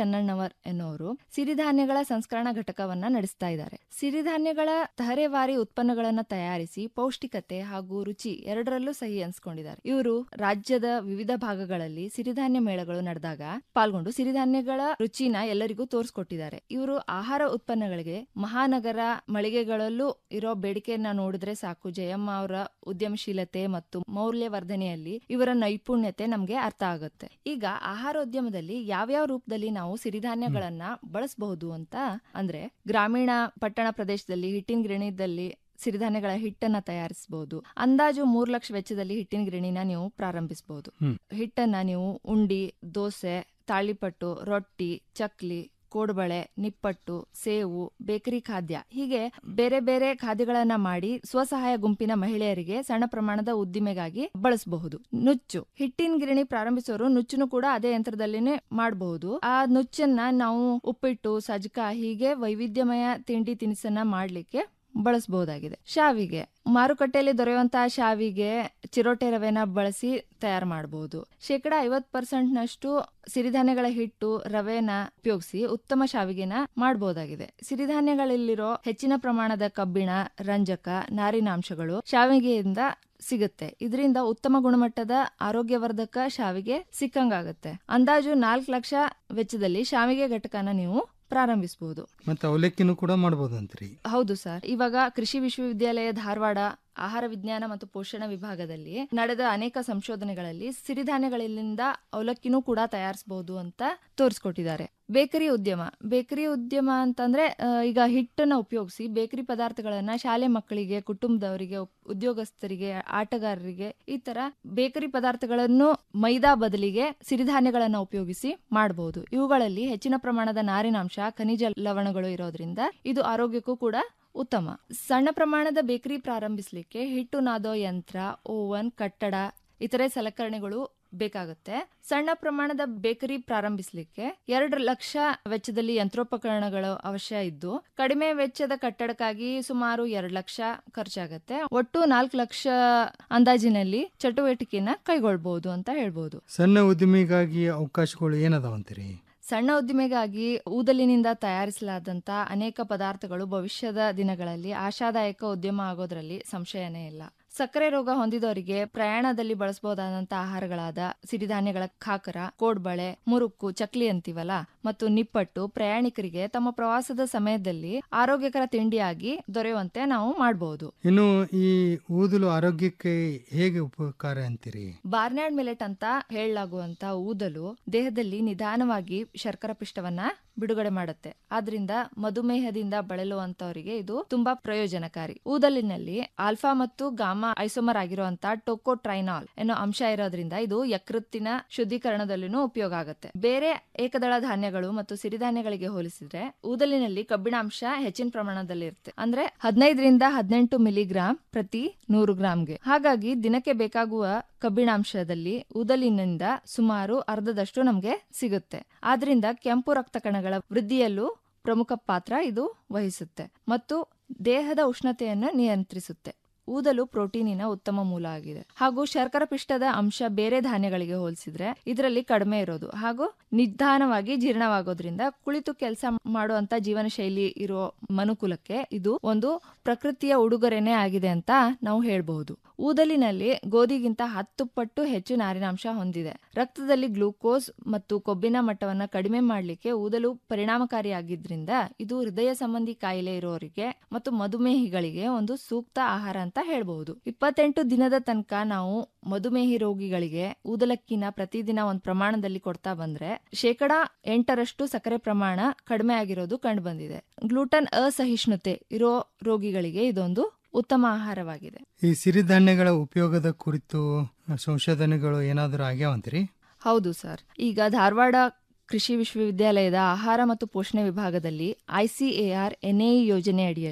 ಚನ್ನಣ್ಣವರ್ ಎನ್ನುವರು ಸಿರಿಧಾನ್ಯಗಳ ಸಂಸ್ಕರಣಾ ಘಟಕವನ್ನ ನಡೆಸ್ತಾ ಇದ್ದಾರೆ ಸಿರಿಧಾನ್ಯಗಳ ತಹರೆವಾರಿ ಉತ್ಪನ್ನಗಳನ್ನ ತಯಾರಿಸಿ ಪೌಷ್ಟಿಕತೆ ಹಾಗೂ ರುಚಿ ಎರಡರಲ್ಲೂ ಸಹಿ ಅನ್ಸ್ಕೊಂಡಿದ್ದಾರೆ ಇವರು ರಾಜ್ಯದ ವಿವಿಧ ಭಾಗಗಳಲ್ಲಿ ಸಿರಿಧಾನ್ಯ ಮೇಳಗಳು ನಡೆದಾಗ ಪಾಲ್ಗೊಂಡು ಸಿರಿಧಾನ್ಯಗಳ ರುಚಿನ ಎಲ್ಲರಿಗೂ ತೋರಿಸ್ಕೊಟ್ಟಿದ್ದಾರೆ ಇವರು ಆಹಾರ ಉತ್ಪನ್ನಗಳಿಗೆ ಮಹಾನಗರ ಮಳಿಗೆಗಳಲ್ಲೂ ಇರೋ ಬೇಡಿಕೆಯನ್ನ ನೋಡಿದ್ರೆ ಸಾಕು ಜಯಮ್ಮ ಅವರ ಉದ್ಯಮಶೀಲತೆ ಮತ್ತು ಮೌಲ್ಯವರ್ಧನೆಯಲ್ಲಿ ಇವರ ನೈಪುಣ್ಯತೆ ನಮ್ಗೆ ಅರ್ಥ ಆಗುತ್ತೆ ಈಗ ಆಹಾರೋದ್ಯಮದಲ್ಲಿ ಯಾವ್ಯಾವ ರೂಪದಲ್ಲಿ ನಾವು ಸಿರಿಧಾನ್ಯಗಳನ್ನ ಬಳಸಬಹುದು ಅಂತ ಅಂದ್ರೆ ಗ್ರಾಮೀಣ ಪಟ್ಟಣ ಪ್ರದೇಶದಲ್ಲಿ ಹಿಟ್ಟಿನ ಗಿರಣಿದಲ್ಲಿ ಸಿರಿಧಾನ್ಯಗಳ ಹಿಟ್ಟನ್ನ ತಯಾರಿಸಬಹುದು ಅಂದಾಜು ಮೂರ್ ಲಕ್ಷ ವೆಚ್ಚದಲ್ಲಿ ಹಿಟ್ಟಿನ ಗಿರಣಿನ ನೀವು ಪ್ರಾರಂಭಿಸಬಹುದು ಹ್ಮ್. ಹಿಟ್ಟನ್ನ ನೀವು ಉಂಡಿ ದೋಸೆ ತಾಳಿಪಟ್ಟು ರೊಟ್ಟಿ ಚಕ್ಲಿ ಕೋಡ್ಬಳೆ ನಿಪ್ಪಟ್ಟು ಸೇವು ಬೇಕರಿ ಖಾದ್ಯ ಹೀಗೆ ಬೇರೆ ಬೇರೆ ಖಾದ್ಯಗಳನ್ನ ಮಾಡಿ ಸ್ವಸಹಾಯ ಗುಂಪಿನ ಮಹಿಳೆಯರಿಗೆ ಸಣ್ಣ ಪ್ರಮಾಣದ ಉದ್ದಿಮೆಗಾಗಿ ಬಳಸಬಹುದು ನುಚ್ಚು ಹಿಟ್ಟಿನ ಗಿರಣಿ ಪ್ರಾರಂಭಿಸೋರು ನುಚ್ಚನ್ನು ಕೂಡ ಅದೇ ಯಂತ್ರದಲ್ಲಿನೇ ಮಾಡಬಹುದು ಆ ನುಚ್ಚನ್ನ ನಾವು ಉಪ್ಪಿಟ್ಟು ಸಜ್ಕ ಹೀಗೆ ವೈವಿಧ್ಯಮಯ ತಿಂಡಿ ತಿನಿಸನ್ನ ಮಾಡ್ಲಿಕ್ಕೆ ಬಳಸಬಹುದಾಗಿದೆ ಶಾವಿಗೆ ಮಾರುಕಟ್ಟೆಯಲ್ಲಿ ದೊರೆಯುವಂತಹ ಶಾವಿಗೆ ಚಿರೋಟೆ ರವೆನ ಬಳಸಿ ತಯಾರು ಮಾಡಬಹುದು ಶೇಕಡ ಐವತ್ ಪರ್ಸೆಂಟ್ ನಷ್ಟು ಸಿರಿಧಾನ್ಯಗಳ ಹಿಟ್ಟು ರವೆನ ಉಪಯೋಗಿಸಿ ಉತ್ತಮ ಶಾವಿಗೆನ ಮಾಡಬಹುದಾಗಿದೆ ಸಿರಿಧಾನ್ಯಗಳಲ್ಲಿರೋ ಹೆಚ್ಚಿನ ಪ್ರಮಾಣದ ಕಬ್ಬಿಣ ರಂಜಕ ನಾರಿನಾಂಶಗಳು ಶಾವಿಗೆಯಿಂದ ಸಿಗುತ್ತೆ ಇದರಿಂದ ಉತ್ತಮ ಗುಣಮಟ್ಟದ ಆರೋಗ್ಯವರ್ಧಕ ಶಾವಿಗೆ ಸಿಕ್ಕಂಗಾಗುತ್ತೆ ಅಂದಾಜು ನಾಲ್ಕು ಲಕ್ಷ ವೆಚ್ಚದಲ್ಲಿ ಶಾವಿಗೆ ಘಟಕನ ನೀವು ಪ್ರಾರಂಭಿಸಬಹುದು ಮತ್ತೆ ಅವಲಕ್ಕಿನೂ ಕೂಡ ಮಾಡ್ಬೋದಂತ್ರಿ ಹೌದು ಸರ್ ಇವಾಗ ಕೃಷಿ ವಿಶ್ವವಿದ್ಯಾಲಯ ಧಾರವಾಡ ಆಹಾರ ವಿಜ್ಞಾನ ಮತ್ತು ಪೋಷಣ ವಿಭಾಗದಲ್ಲಿ ನಡೆದ ಅನೇಕ ಸಂಶೋಧನೆಗಳಲ್ಲಿ ಸಿರಿಧಾನ್ಯಗಳಿಂದ ಅವಲಕ್ಕಿನೂ ಕೂಡ ತಯಾರಿಸಬಹುದು ಅಂತ ತೋರಿಸ್ಕೊಟ್ಟಿದ್ದಾರೆ ಬೇಕರಿ ಉದ್ಯಮ ಬೇಕರಿ ಉದ್ಯಮ ಅಂತಂದ್ರೆ ಆ, ಈಗ ಹಿಟ್ಟನ್ನ ಉಪಯೋಗಿಸಿ ಬೇಕರಿ ಪದಾರ್ಥಗಳನ್ನ ಶಾಲೆ ಮಕ್ಕಳಿಗೆ ಕುಟುಂಬದವರಿಗೆ ಉಪ್- ಉದ್ಯೋಗಸ್ಥರಿಗೆ ಆಟಗಾರರಿಗೆ ಈ ತರ ಬೇಕರಿ ಪದಾರ್ಥಗಳನ್ನು ಮೈದಾ ಬದಲಿಗೆ ಸಿರಿಧಾನ್ಯಗಳನ್ನ ಉಪಯೋಗಿಸಿ ಮಾಡಬಹುದು ಇವುಗಳಲ್ಲಿ ಹೆಚ್ಚಿನ ಪ್ರಮಾಣದ ನಾರಿನಾಂಶ ಖನಿಜ ಲವಣಗಳು ಇರೋದ್ರಿಂದ ಇದು ಆರೋಗ್ಯಕ್ಕೂ ಕೂಡ ಉತ್ತಮ ಸಣ್ಣ ಪ್ರಮಾಣದ ಬೇಕರಿ ಪ್ರಾರಂಭಿಸಲಿಕ್ಕೆ ಹಿಟ್ಟು ನಾದೋ ಯಂತ್ರ ಓವನ್ ಕಟ್ಟಡ ಇತರೆ ಸಲಕರಣೆಗಳು ಬೇಕಾಗುತ್ತೆ ಸಣ್ಣ ಪ್ರಮಾಣದ ಬೇಕರಿ ಪ್ರಾರಂಭಿಸಲಿಕ್ಕೆ ಎರಡು ಲಕ್ಷ ವೆಚ್ಚದಲ್ಲಿ ಯಂತ್ರೋಪಕರಣಗಳು ಅವಶ್ಯ ಇದ್ದು ಕಡಿಮೆ ವೆಚ್ಚದ ಕಟ್ಟಡಕ್ಕಾಗಿ ಸುಮಾರು ಎರಡು ಲಕ್ಷ ಖರ್ಚಾಗತ್ತೆ ಒಟ್ಟು ನಾಲ್ಕು ಲಕ್ಷ ಅಂದಾಜಿನಲ್ಲಿ ಚಟುವಟಿಕೆನ ಕೈಗೊಳ್ಬಹುದು ಅಂತ ಹೇಳ್ಬೋದು ಸಣ್ಣ ಉದ್ಯಮಿಗಾಗಿ ಅವಕಾಶಗಳು ಏನದಾವಂತೀರಿ ಸಣ್ಣ ಉದ್ದಿಮೆಗಾಗಿ ಊದಲಿನಿಂದ ತಯಾರಿಸಲಾದಂತ ಅನೇಕ ಪದಾರ್ಥಗಳು ಭವಿಷ್ಯದ ದಿನಗಳಲ್ಲಿ ಆಶಾದಾಯಕ ಉದ್ಯಮ ಆಗೋದ್ರಲ್ಲಿ ಸಂಶಯನೇ ಇಲ್ಲ ಸಕ್ಕರೆ ರೋಗ ಹೊಂದಿದವರಿಗೆ ಪ್ರಯಾಣದಲ್ಲಿ ಬಳಸಬಹುದಾದಂತಹ ಆಹಾರಗಳಾದ ಸಿರಿಧಾನ್ಯಗಳ ಖಾಕರ ಕೋಡ್ಬಳೆ ಮುರುಕು ಚಕ್ಲಿ ಅಂತೀವಲ್ಲ ಮತ್ತು ನಿಪ್ಪಟ್ಟು ಪ್ರಯಾಣಿಕರಿಗೆ ತಮ್ಮ ಪ್ರವಾಸದ ಸಮಯದಲ್ಲಿ ಆರೋಗ್ಯಕರ ತಿಂಡಿಯಾಗಿ ದೊರೆಯುವಂತೆ ನಾವು ಮಾಡಬಹುದು ಇನ್ನು ಈ ಊದಲು ಆರೋಗ್ಯಕ್ಕೆ ಹೇಗೆ ಉಪಕಾರ ಅಂತೀರಿ ಬಾರ್ನ್ಯಾರ್ಡ್ ಮಿಲೆಟ್ ಅಂತ ಹೇಳಲಾಗುವಂತ ಊದಲು ದೇಹದಲ್ಲಿ ನಿಧಾನವಾಗಿ ಶರ್ಕರ ಪಿಷ್ಟವನ್ನ ಬಿಡುಗಡೆ ಮಾಡುತ್ತೆ ಆದ್ರಿಂದ ಮಧುಮೇಹದಿಂದ ಬಳಲುವಂತವರಿಗೆ ಇದು ತುಂಬಾ ಪ್ರಯೋಜನಕಾರಿ ಊದಲಿನಲ್ಲಿ ಆಲ್ಫಾ ಮತ್ತು ಗಾಮಾ ಐಸೋಮರ್ ಆಗಿರುವಂತ ಟೊಕೋಟ್ರೈನಾಲ್ ಎನ್ನೋ ಅಂಶ ಇರೋದ್ರಿಂದ ಇದು ಯಕೃತ್ತಿನ ಶುದ್ಧೀಕರಣದಲ್ಲೂ ಉಪಯೋಗ ಆಗುತ್ತೆ ಬೇರೆ ಏಕದಳ ಧಾನ್ಯಗಳು ಮತ್ತು ಸಿರಿಧಾನ್ಯಗಳಿಗೆ ಹೋಲಿಸಿದ್ರೆ ಊದಲಿನಲ್ಲಿ ಕಬ್ಬಿಣಾಂಶ ಹೆಚ್ಚಿನ ಪ್ರಮಾಣದಲ್ಲಿ ಇರುತ್ತೆ ಅಂದ್ರೆ ಹದಿನೈದರಿಂದ ಹದಿನೆಂಟು ಮಿಲಿಗ್ರಾಂ ಪ್ರತಿ ನೂರು ಗ್ರಾಂಗೆ ಹಾಗಾಗಿ ದಿನಕ್ಕೆ ಬೇಕಾಗುವ ಕಬ್ಬಿಣಾಂಶದಲ್ಲಿ ಊದಲಿನಿಂದ ಸುಮಾರು ಅರ್ಧದಷ್ಟು ನಮಗೆ ಸಿಗುತ್ತೆ ಆದ್ರಿಂದ ಕೆಂಪು ರಕ್ತ ಕಣಗಳ ವೃದ್ಧಿಯಲ್ಲೂ ಪ್ರಮುಖ ಪಾತ್ರ ಇದು ವಹಿಸುತ್ತೆ ಮತ್ತು ದೇಹದ ಉಷ್ಣತೆಯನ್ನು ನಿಯಂತ್ರಿಸುತ್ತೆ ಊದಲು ಪ್ರೋಟೀನಿನ ಉತ್ತಮ ಮೂಲ ಆಗಿದೆ ಹಾಗೂ ಶರ್ಕರ ಪಿಷ್ಟದ ಅಂಶ ಬೇರೆ ಧಾನ್ಯಗಳಿಗೆ ಹೋಲಿಸಿದ್ರೆ ಇದರಲ್ಲಿ ಕಡಿಮೆ ಇರೋದು ಹಾಗೂ ನಿಧಾನವಾಗಿ ಜೀರ್ಣವಾಗೋದ್ರಿಂದ ಕುಳಿತು ಕೆಲಸ ಮಾಡುವಂತ ಜೀವನ ಶೈಲಿ ಇರೋ ಮನುಕುಲಕ್ಕೆ ಇದು ಒಂದು ಪ್ರಕೃತಿಯ ಉಡುಗೊರೆನೇ ಆಗಿದೆ ಅಂತ ನಾವು ಹೇಳ್ಬಹುದು ಊದಲಿನಲ್ಲಿ ಗೋಧಿಗಿಂತ ಹತ್ತು ಪಟ್ಟು ಹೆಚ್ಚು ನಾರಿನಾಂಶ ಹೊಂದಿದೆ ರಕ್ತದಲ್ಲಿ ಗ್ಲೂಕೋಸ್ ಮತ್ತು ಕೊಬ್ಬಿನ ಮಟ್ಟವನ್ನ ಕಡಿಮೆ ಮಾಡಲಿಕ್ಕೆ ಊದಲು ಪರಿಣಾಮಕಾರಿಯಾಗಿದ್ರಿಂದ ಇದು ಹೃದಯ ಸಂಬಂಧಿ ಕಾಯಿಲೆ ಇರೋರಿಗೆ ಮತ್ತು ಮಧುಮೇಹಿಗಳಿಗೆ ಒಂದು ಸೂಕ್ತ ಆಹಾರ ಅಂತ ಹೇಳ್ಬಹುದು ಇಪ್ಪತ್ತೆಂಟು ದಿನದ ತನಕ ನಾವು ಮಧುಮೇಹಿ ರೋಗಿಗಳಿಗೆ ಊದಲಕ್ಕಿನ ಪ್ರತಿದಿನ ಒಂದು ಪ್ರಮಾಣದಲ್ಲಿ ಕೊಡ್ತಾ ಬಂದ್ರೆ ಶೇಕಡ ಎಂಟರಷ್ಟು ಸಕ್ಕರೆ ಪ್ರಮಾಣ ಕಡಿಮೆ ಆಗಿರೋದು ಕಂಡು ಬಂದಿದೆ ಗ್ಲೂಟನ್ ಅಸಹಿಷ್ಣುತೆ ಇರೋ ರೋಗಿಗಳಿಗೆ ಇದೊಂದು ಉತ್ತಮ ಆಹಾರವಾಗಿದೆ ಈ ಸಿರಿಧಾನ್ಯಗಳ ಉಪಯೋಗದ ಕುರಿತು ಸಂಶೋಧನೆಗಳು ಏನಾದರೂ ಆಗ್ಯಾವಂತೀರಿ ಹೌದು ಸರ್ ಈಗ ಧಾರವಾಡ ಕೃಷಿ ವಿಶ್ವವಿದ್ಯಾಲಯದ ಆಹಾರ ಮತ್ತು ಪೋಷಣೆ ವಿಭಾಗದಲ್ಲಿ ಐಸಿಎಆರ್ ಎನ್ಎಇ ಯೋಜನೆ ಅಡಿಯಲ್ಲಿ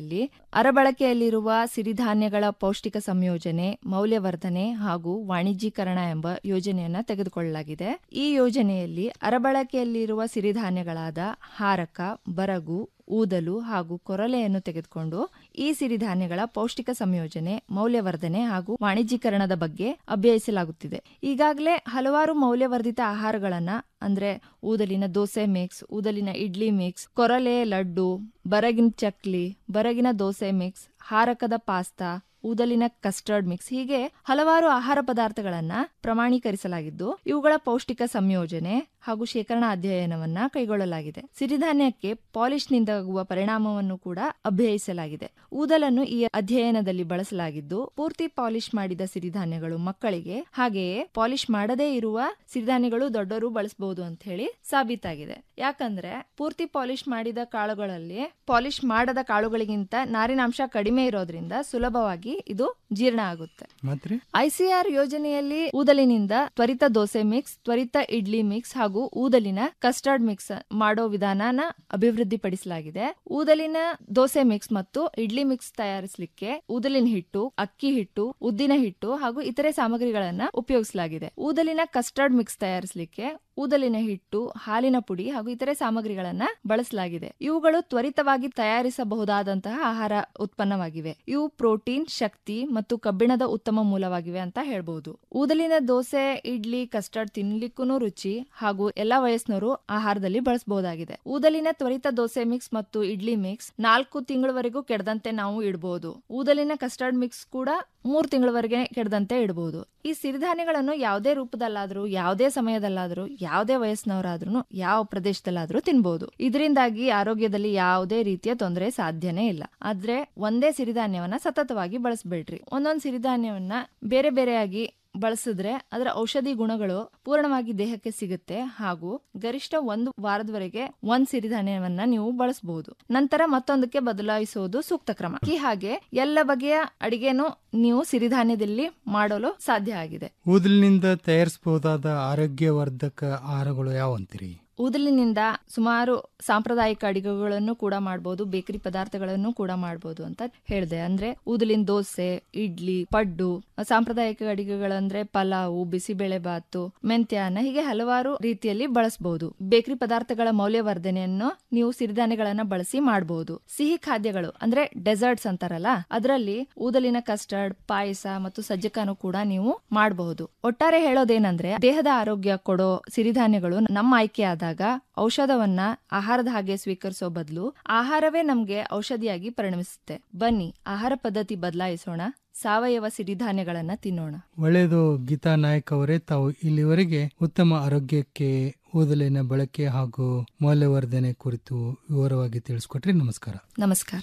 ಅರಬಳಕೆಯಲ್ಲಿರುವ ಸಿರಿಧಾನ್ಯಗಳ ಪೌಷ್ಟಿಕ ಸಂಯೋಜನೆ ಮೌಲ್ಯವರ್ಧನೆ ಹಾಗೂ ವಾಣಿಜ್ಯೀಕರಣ ಎಂಬ ಯೋಜನೆಯನ್ನ ತೆಗೆದುಕೊಳ್ಳಲಾಗಿದೆ ಈ ಯೋಜನೆಯಲ್ಲಿ ಅರಬಳಕೆಯಲ್ಲಿರುವ ಸಿರಿಧಾನ್ಯಗಳಾದ ಹಾರಕ ಬರಗು ಊದಲು ಹಾಗೂ ಕೊರಲೆಯನ್ನು ತೆಗೆದುಕೊಂಡು ಈ ಸಿರಿಧಾನ್ಯಗಳ ಪೌಷ್ಟಿಕ ಸಂಯೋಜನೆ ಮೌಲ್ಯವರ್ಧನೆ ಹಾಗೂ ವಾಣಿಜ್ಯೀಕರಣದ ಬಗ್ಗೆ ಅಭ್ಯಯಿಸಲಾಗುತ್ತಿದೆ ಈಗಾಗಲೇ ಹಲವಾರು ಮೌಲ್ಯವರ್ಧಿತ ಆಹಾರಗಳನ್ನ ಅಂದ್ರೆ ಊದಲಿನ ದೋಸೆ ಮಿಕ್ಸ್ ಊದಲಿನ ಇಡ್ಲಿ ಮಿಕ್ಸ್ ಕೊರಲೆ ಲಡ್ಡು ಬರಗಿನ ಚಕ್ಲಿ ಬರಗಿನ ದೋಸೆ ಮಿಕ್ಸ್ ಹಾರಕದ ಪಾಸ್ತಾ ಊದಲಿನ ಕಸ್ಟರ್ಡ್ ಮಿಕ್ಸ್ ಹೀಗೆ ಹಲವಾರು ಆಹಾರ ಪದಾರ್ಥಗಳನ್ನ ಪ್ರಮಾಣೀಕರಿಸಲಾಗಿದ್ದು ಇವುಗಳ ಪೌಷ್ಟಿಕ ಸಂಯೋಜನೆ ಹಾಗೂ ಶೇಖರಣಾ ಅಧ್ಯಯನವನ್ನ ಕೈಗೊಳ್ಳಲಾಗಿದೆ ಸಿರಿಧಾನ್ಯಕ್ಕೆ ಪಾಲಿಶ್ನಿಂದಾಗುವ ಪರಿಣಾಮವನ್ನು ಕೂಡ ಅಭ್ಯಯಿಸಲಾಗಿದೆ ಊದಲನ್ನು ಈ ಅಧ್ಯಯನದಲ್ಲಿ ಬಳಸಲಾಗಿದ್ದು ಪೂರ್ತಿ ಪಾಲಿಶ್ ಮಾಡಿದ ಸಿರಿಧಾನ್ಯಗಳು ಮಕ್ಕಳಿಗೆ ಹಾಗೆಯೇ ಪಾಲಿಶ್ ಮಾಡದೇ ಇರುವ ಸಿರಿಧಾನ್ಯಗಳು ದೊಡ್ಡವರು ಬಳಸಬಹುದು ಅಂತ ಹೇಳಿ ಸಾಬೀತಾಗಿದೆ ಯಾಕಂದ್ರೆ ಪೂರ್ತಿ ಪಾಲಿಶ್ ಮಾಡಿದ ಕಾಳುಗಳಲ್ಲಿ ಪಾಲಿಶ್ ಮಾಡದ ಕಾಳುಗಳಿಗಿಂತ ನಾರಿನಾಂಶ ಕಡಿಮೆ ಇರೋದ್ರಿಂದ ಸುಲಭವಾಗಿ ಇದು ಜೀರ್ಣ ಆಗುತ್ತೆ ಮತ್ರಿ ಐಸಿಆರ್ ಯೋಜನೆಯಲ್ಲಿ ಊದಲಿನಿಂದ ತ್ವರಿತ ದೋಸೆ ಮಿಕ್ಸ್ ತ್ವರಿತ ಇಡ್ಲಿ ಮಿಕ್ಸ್ ಹಾಗೂ ಊದಲಿನ ಕಸ್ಟರ್ಡ್ ಮಿಕ್ಸ್ ಮಾಡೋ ವಿಧಾನನ ಅಭಿವೃದ್ಧಿಪಡಿಸಲಾಗಿದೆ ಊದಲಿನ ದೋಸೆ ಮಿಕ್ಸ್ ಮತ್ತು ಇಡ್ಲಿ ಮಿಕ್ಸ್ ತಯಾರಿಸಲಿಕ್ಕೆ ಊದಲಿನ ಹಿಟ್ಟು ಅಕ್ಕಿ ಹಿಟ್ಟು ಉದ್ದಿನ ಹಿಟ್ಟು ಹಾಗೂ ಇತರೆ ಸಾಮಗ್ರಿಗಳನ್ನ ಉಪಯೋಗಿಸಲಾಗಿದೆ ಊದಲಿನ ಕಸ್ಟರ್ಡ್ ಮಿಕ್ಸ್ ತಯಾರಿಸಲಿಕ್ಕೆ ಊದಲಿನ ಹಿಟ್ಟು ಹಾಲಿನ ಪುಡಿ ಹಾಗೂ ಇತರೆ ಸಾಮಗ್ರಿಗಳನ್ನ ಬಳಸಲಾಗಿದೆ ಇವುಗಳು ತ್ವರಿತವಾಗಿ ತಯಾರಿಸಬಹುದಾದಂತಹ ಆಹಾರ ಉತ್ಪನ್ನವಾಗಿವೆ ಇವು ಪ್ರೋಟೀನ್ ಶಕ್ತಿ ಮತ್ತು ಕಬ್ಬಿಣದ ಉತ್ತಮ ಮೂಲವಾಗಿವೆ ಅಂತ ಹೇಳ್ಬಹುದು ಊದಲಿನ ದೋಸೆ ಇಡ್ಲಿ ಕಸ್ಟರ್ಡ್ ತಿನ್ಲಿಕ್ಕೂ ರುಚಿ ಹಾಗೂ ಎಲ್ಲಾ ವಯಸ್ಸಿನವರು ಆಹಾರದಲ್ಲಿ ಬಳಸಬಹುದಾಗಿದೆ ಊದಲಿನ ತ್ವರಿತ ದೋಸೆ ಮಿಕ್ಸ್ ಮತ್ತು ಇಡ್ಲಿ ಮಿಕ್ಸ್ ನಾಲ್ಕು ತಿಂಗಳವರೆಗೂ ಕೆಡದಂತೆ ನಾವು ಇಡಬಹುದು ಊದಲಿನ ಕಸ್ಟರ್ಡ್ ಮಿಕ್ಸ್ ಕೂಡ ಮೂರು ತಿಂಗಳವರೆಗೆ ಕೆಡದಂತೆ ಇಡಬಹುದು ಈ ಸಿರಿಧಾನ್ಯಗಳನ್ನು ಯಾವುದೇ ರೂಪದಲ್ಲಾದ್ರೂ ಯಾವುದೇ ಸಮಯದಲ್ಲಾದ್ರೂ ಯಾವುದೇ ವಯಸ್ಸಿನವರಾದ್ರೂ ಯಾವ ಪ್ರದೇಶದಲ್ಲಾದ್ರೂ ತಿನ್ಬಹುದು ಇದರಿಂದಾಗಿ ಆರೋಗ್ಯದಲ್ಲಿ ಯಾವುದೇ ರೀತಿಯ ತೊಂದರೆ ಸಾಧ್ಯನೇ ಇಲ್ಲ ಆದ್ರೆ ಒಂದೇ ಸಿರಿಧಾನ್ಯವನ್ನ ಸತತವಾಗಿ ಬಳಸಬೇಡ್ರಿ ಒಂದೊಂದ್ ಸಿರಿಧಾನ್ಯವನ್ನ ಬೇರೆ ಬೇರೆಯಾಗಿ ಬಳಸಿದ್ರೆ ಅದರ ಔಷಧಿ ಗುಣಗಳು ಪೂರ್ಣವಾಗಿ ದೇಹಕ್ಕೆ ಸಿಗುತ್ತೆ ಹಾಗೂ ಗರಿಷ್ಠ ಒಂದು ವಾರದವರೆಗೆ ಒಂದ್ ಸಿರಿಧಾನ್ಯವನ್ನ ನೀವು ಬಳಸಬಹುದು ನಂತರ ಮತ್ತೊಂದಕ್ಕೆ ಬದಲಾಯಿಸುವುದು ಸೂಕ್ತ ಕ್ರಮ ಈ ಹಾಗೆ ಎಲ್ಲ ಬಗೆಯ ಅಡಿಗೆನು ನೀವು ಸಿರಿಧಾನ್ಯದಲ್ಲಿ ಮಾಡಲು ಸಾಧ್ಯ ಆಗಿದೆ ಊದಲಿನಿಂದ ತಯಾರಿಸಬಹುದಾದ ಆರೋಗ್ಯವರ್ಧಕ ಆಹಾರಗಳು ಯಾವಂತೀರಿ ಊದಲಿನಿಂದ ಸುಮಾರು ಸಾಂಪ್ರದಾಯಿಕ ಅಡಿಗೆಗಳನ್ನು ಕೂಡ ಮಾಡಬಹುದು ಬೇಕರಿ ಪದಾರ್ಥಗಳನ್ನು ಕೂಡ ಮಾಡಬಹುದು ಅಂತ ಹೇಳಿದೆ ಅಂದ್ರೆ ಊದಲಿನ ದೋಸೆ ಇಡ್ಲಿ ಪಡ್ಡು ಸಾಂಪ್ರದಾಯಿಕ ಅಡಿಗೆಗಳಂದ್ರೆ ಪಲಾವು ಬಿಸಿಬೇಳೆ ಬಾತು ಮೆಂತ್ಯಾನ ಹೀಗೆ ಹಲವಾರು ರೀತಿಯಲ್ಲಿ ಬಳಸಬಹುದು ಬೇಕರಿ ಪದಾರ್ಥಗಳ ಮೌಲ್ಯವರ್ಧನೆಯನ್ನು ನೀವು ಸಿರಿಧಾನ್ಯಗಳನ್ನ ಬಳಸಿ ಮಾಡಬಹುದು ಸಿಹಿ ಖಾದ್ಯಗಳು ಅಂದ್ರೆ ಡೆಸರ್ಟ್ಸ್ ಅಂತಾರಲ್ಲ ಅದರಲ್ಲಿ ಊದಲಿನ ಕಸ್ಟರ್ಡ್ ಪಾಯಸ ಮತ್ತು ಸಜ್ಜಕಾನು ಕೂಡ ನೀವು ಮಾಡಬಹುದು ಒಟ್ಟಾರೆ ಹೇಳೋದೇನಂದ್ರೆ ದೇಹದ ಆರೋಗ್ಯ ಕೊಡೋ ಸಿರಿಧಾನ್ಯಗಳು ನಮ್ಮ ಆಯ್ಕೆಯಾದ ಔಷಧವನ್ನ ಆಹಾರದ ಹಾಗೆ ಸ್ವೀಕರಿಸೋ ಬದಲು ಆಹಾರವೇ ನಮ್ಗೆ ಔಷಧಿಯಾಗಿ ಪರಿಣಮಿಸುತ್ತೆ ಬನ್ನಿ ಆಹಾರ ಪದ್ಧತಿ ಬದಲಾಯಿಸೋಣ ಸಾವಯವ ಸಿರಿಧಾನ್ಯಗಳನ್ನ ತಿನ್ನೋಣ ಒಳ್ಳೆಯದು ಗೀತಾ ನಾಯಕ್ ಅವರೇ ತಾವು ಇಲ್ಲಿವರೆಗೆ ಉತ್ತಮ ಆರೋಗ್ಯಕ್ಕೆ ಊದಲಿನ ಬಳಕೆ ಹಾಗೂ ಮೌಲ್ಯವರ್ಧನೆ ಕುರಿತು ವಿವರವಾಗಿ ತಿಳಿಸ್ಕೊಟ್ರಿ ನಮಸ್ಕಾರ ನಮಸ್ಕಾರ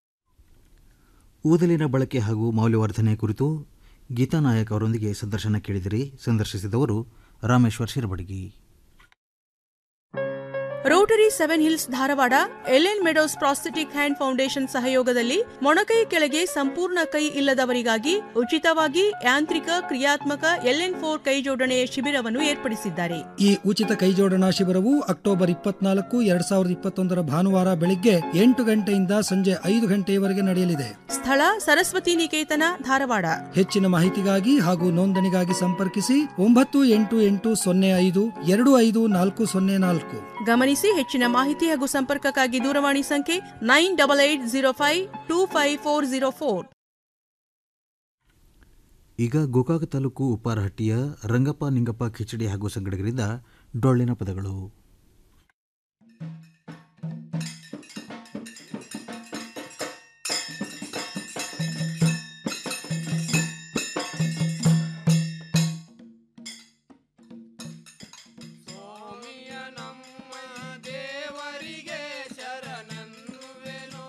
ಊದಲಿನ ಬಳಕೆ ಹಾಗೂ ಮೌಲ್ಯವರ್ಧನೆ ಕುರಿತು ಗೀತಾ ನಾಯಕ್ ಅವರೊಂದಿಗೆ ಸಂದರ್ಶನ ಕೇಳಿದಿರಿ ಸಂದರ್ಶಿಸಿದವರು Rameshwar Shirabadagi Rotary Seven Hills Dharwad LN Meadows prosthetic hand foundation ಸಹಯೋಗದಲ್ಲಿ ಮೊಣಕೈ ಕೆಳಗೆ ಸಂಪೂರ್ಣ ಕೈ ಇಲ್ಲದವರಿಗಾಗಿ ಉಚಿತವಾಗಿ ಯಾಂತ್ರಿಕ ಕ್ರಿಯಾತ್ಮಕ ಎಲ್ಎನ್ ಫೋರ್ ಕೈ ಜೋಡಣೆಯ ಶಿಬಿರವನ್ನು ಏರ್ಪಡಿಸಿದ್ದಾರೆ ಈ ಉಚಿತ ಕೈಜೋಡಣಾ ಶಿಬಿರವು ಅಕ್ಟೋಬರ್ ಇಪ್ಪತ್ನಾಲ್ಕು ಎರಡ್ ಸಾವಿರದ ಇಪ್ಪತ್ತೊಂದರ ಭಾನುವಾರ ಬೆಳಿಗ್ಗೆ ಎಂಟು ಗಂಟೆಯಿಂದ ಸಂಜೆ ಐದು ಗಂಟೆಯವರೆಗೆ ನಡೆಯಲಿದೆ ಸ್ಥಳ ಸರಸ್ವತಿ ನಿಕೇತನ ಧಾರವಾಡ ಹೆಚ್ಚಿನ ಮಾಹಿತಿಗಾಗಿ ಹಾಗೂ ನೋಂದಣಿಗಾಗಿ ಸಂಪರ್ಕಿಸಿ ಒಂಬತ್ತು ಎಂಟು ಎಂಟು ಸೊನ್ನೆ ಐದು ಎರಡು ಐದು ನಾಲ್ಕು ಸೊನ್ನೆ ನಾಲ್ಕು ಗಮನಿಸಿ ಹೆಚ್ಚಿನ ಮಾಹಿತಿ ಹಾಗೂ ಸಂಪರ್ಕಕ್ಕಾಗಿ ದೂರವಾಣಿ ಸಂಖ್ಯೆ nine double eight zero five two five four zero four ಈಗ ಗೋಕಾಕ ತಾಲೂಕು ಉಪ್ಪಾರಹಟ್ಟಿಯ ರಂಗಪ್ಪ ನಿಂಗಪ್ಪ ಕಿಚಡಿ ಹಾಗೂ ಸಂಗಡಿಗರಿಂದ ಡೊಳ್ಳಿನ ಪದಗಳು ದೇವರಿಗೆ ಶರಣನ್ನುವೆನೋ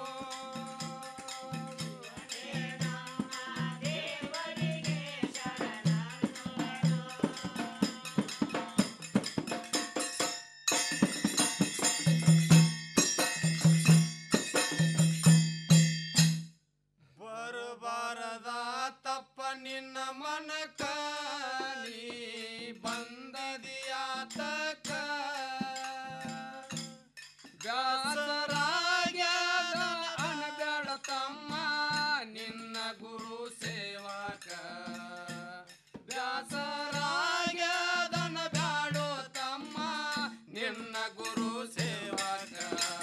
ಬರಬಾರದ ತಪ್ಪ ನಿನ್ನ ಮನಕ ನೀ ಬಂದದಿಯಾತಕ ಬ್ಯಾಸರಾಗ್ಯಾದ ಅನಬ್ಯಾಡ ತಮ್ಮ ಸೇವಕ ವ್ಯಾಸರಾಗ್ಯದನ ಬ್ಯಾಡೋ ತಮ್ಮ ನಿನ್ನ ಗುರು ಸೇವಕ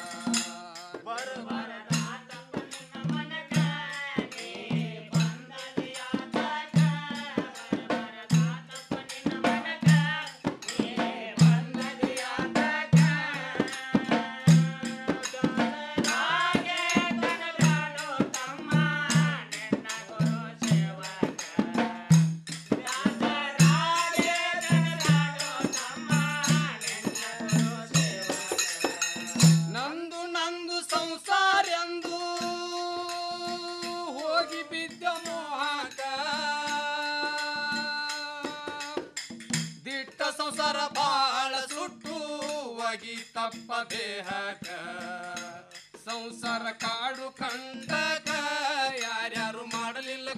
ನಂದು ನಂದು ಸಂಸಾರ ಎಂದು ಹೋಗಿ ಬಿದ್ದ ಮೋಹಕ ದಿಟ್ಟ ಸಂಸಾರ ಬಾಳ ಸುಟ್ಟು ಒಗಿ ತಪ್ಪ ದೇಹಕ ಸಂಸಾರ ಕಾಡು ಕಂಡ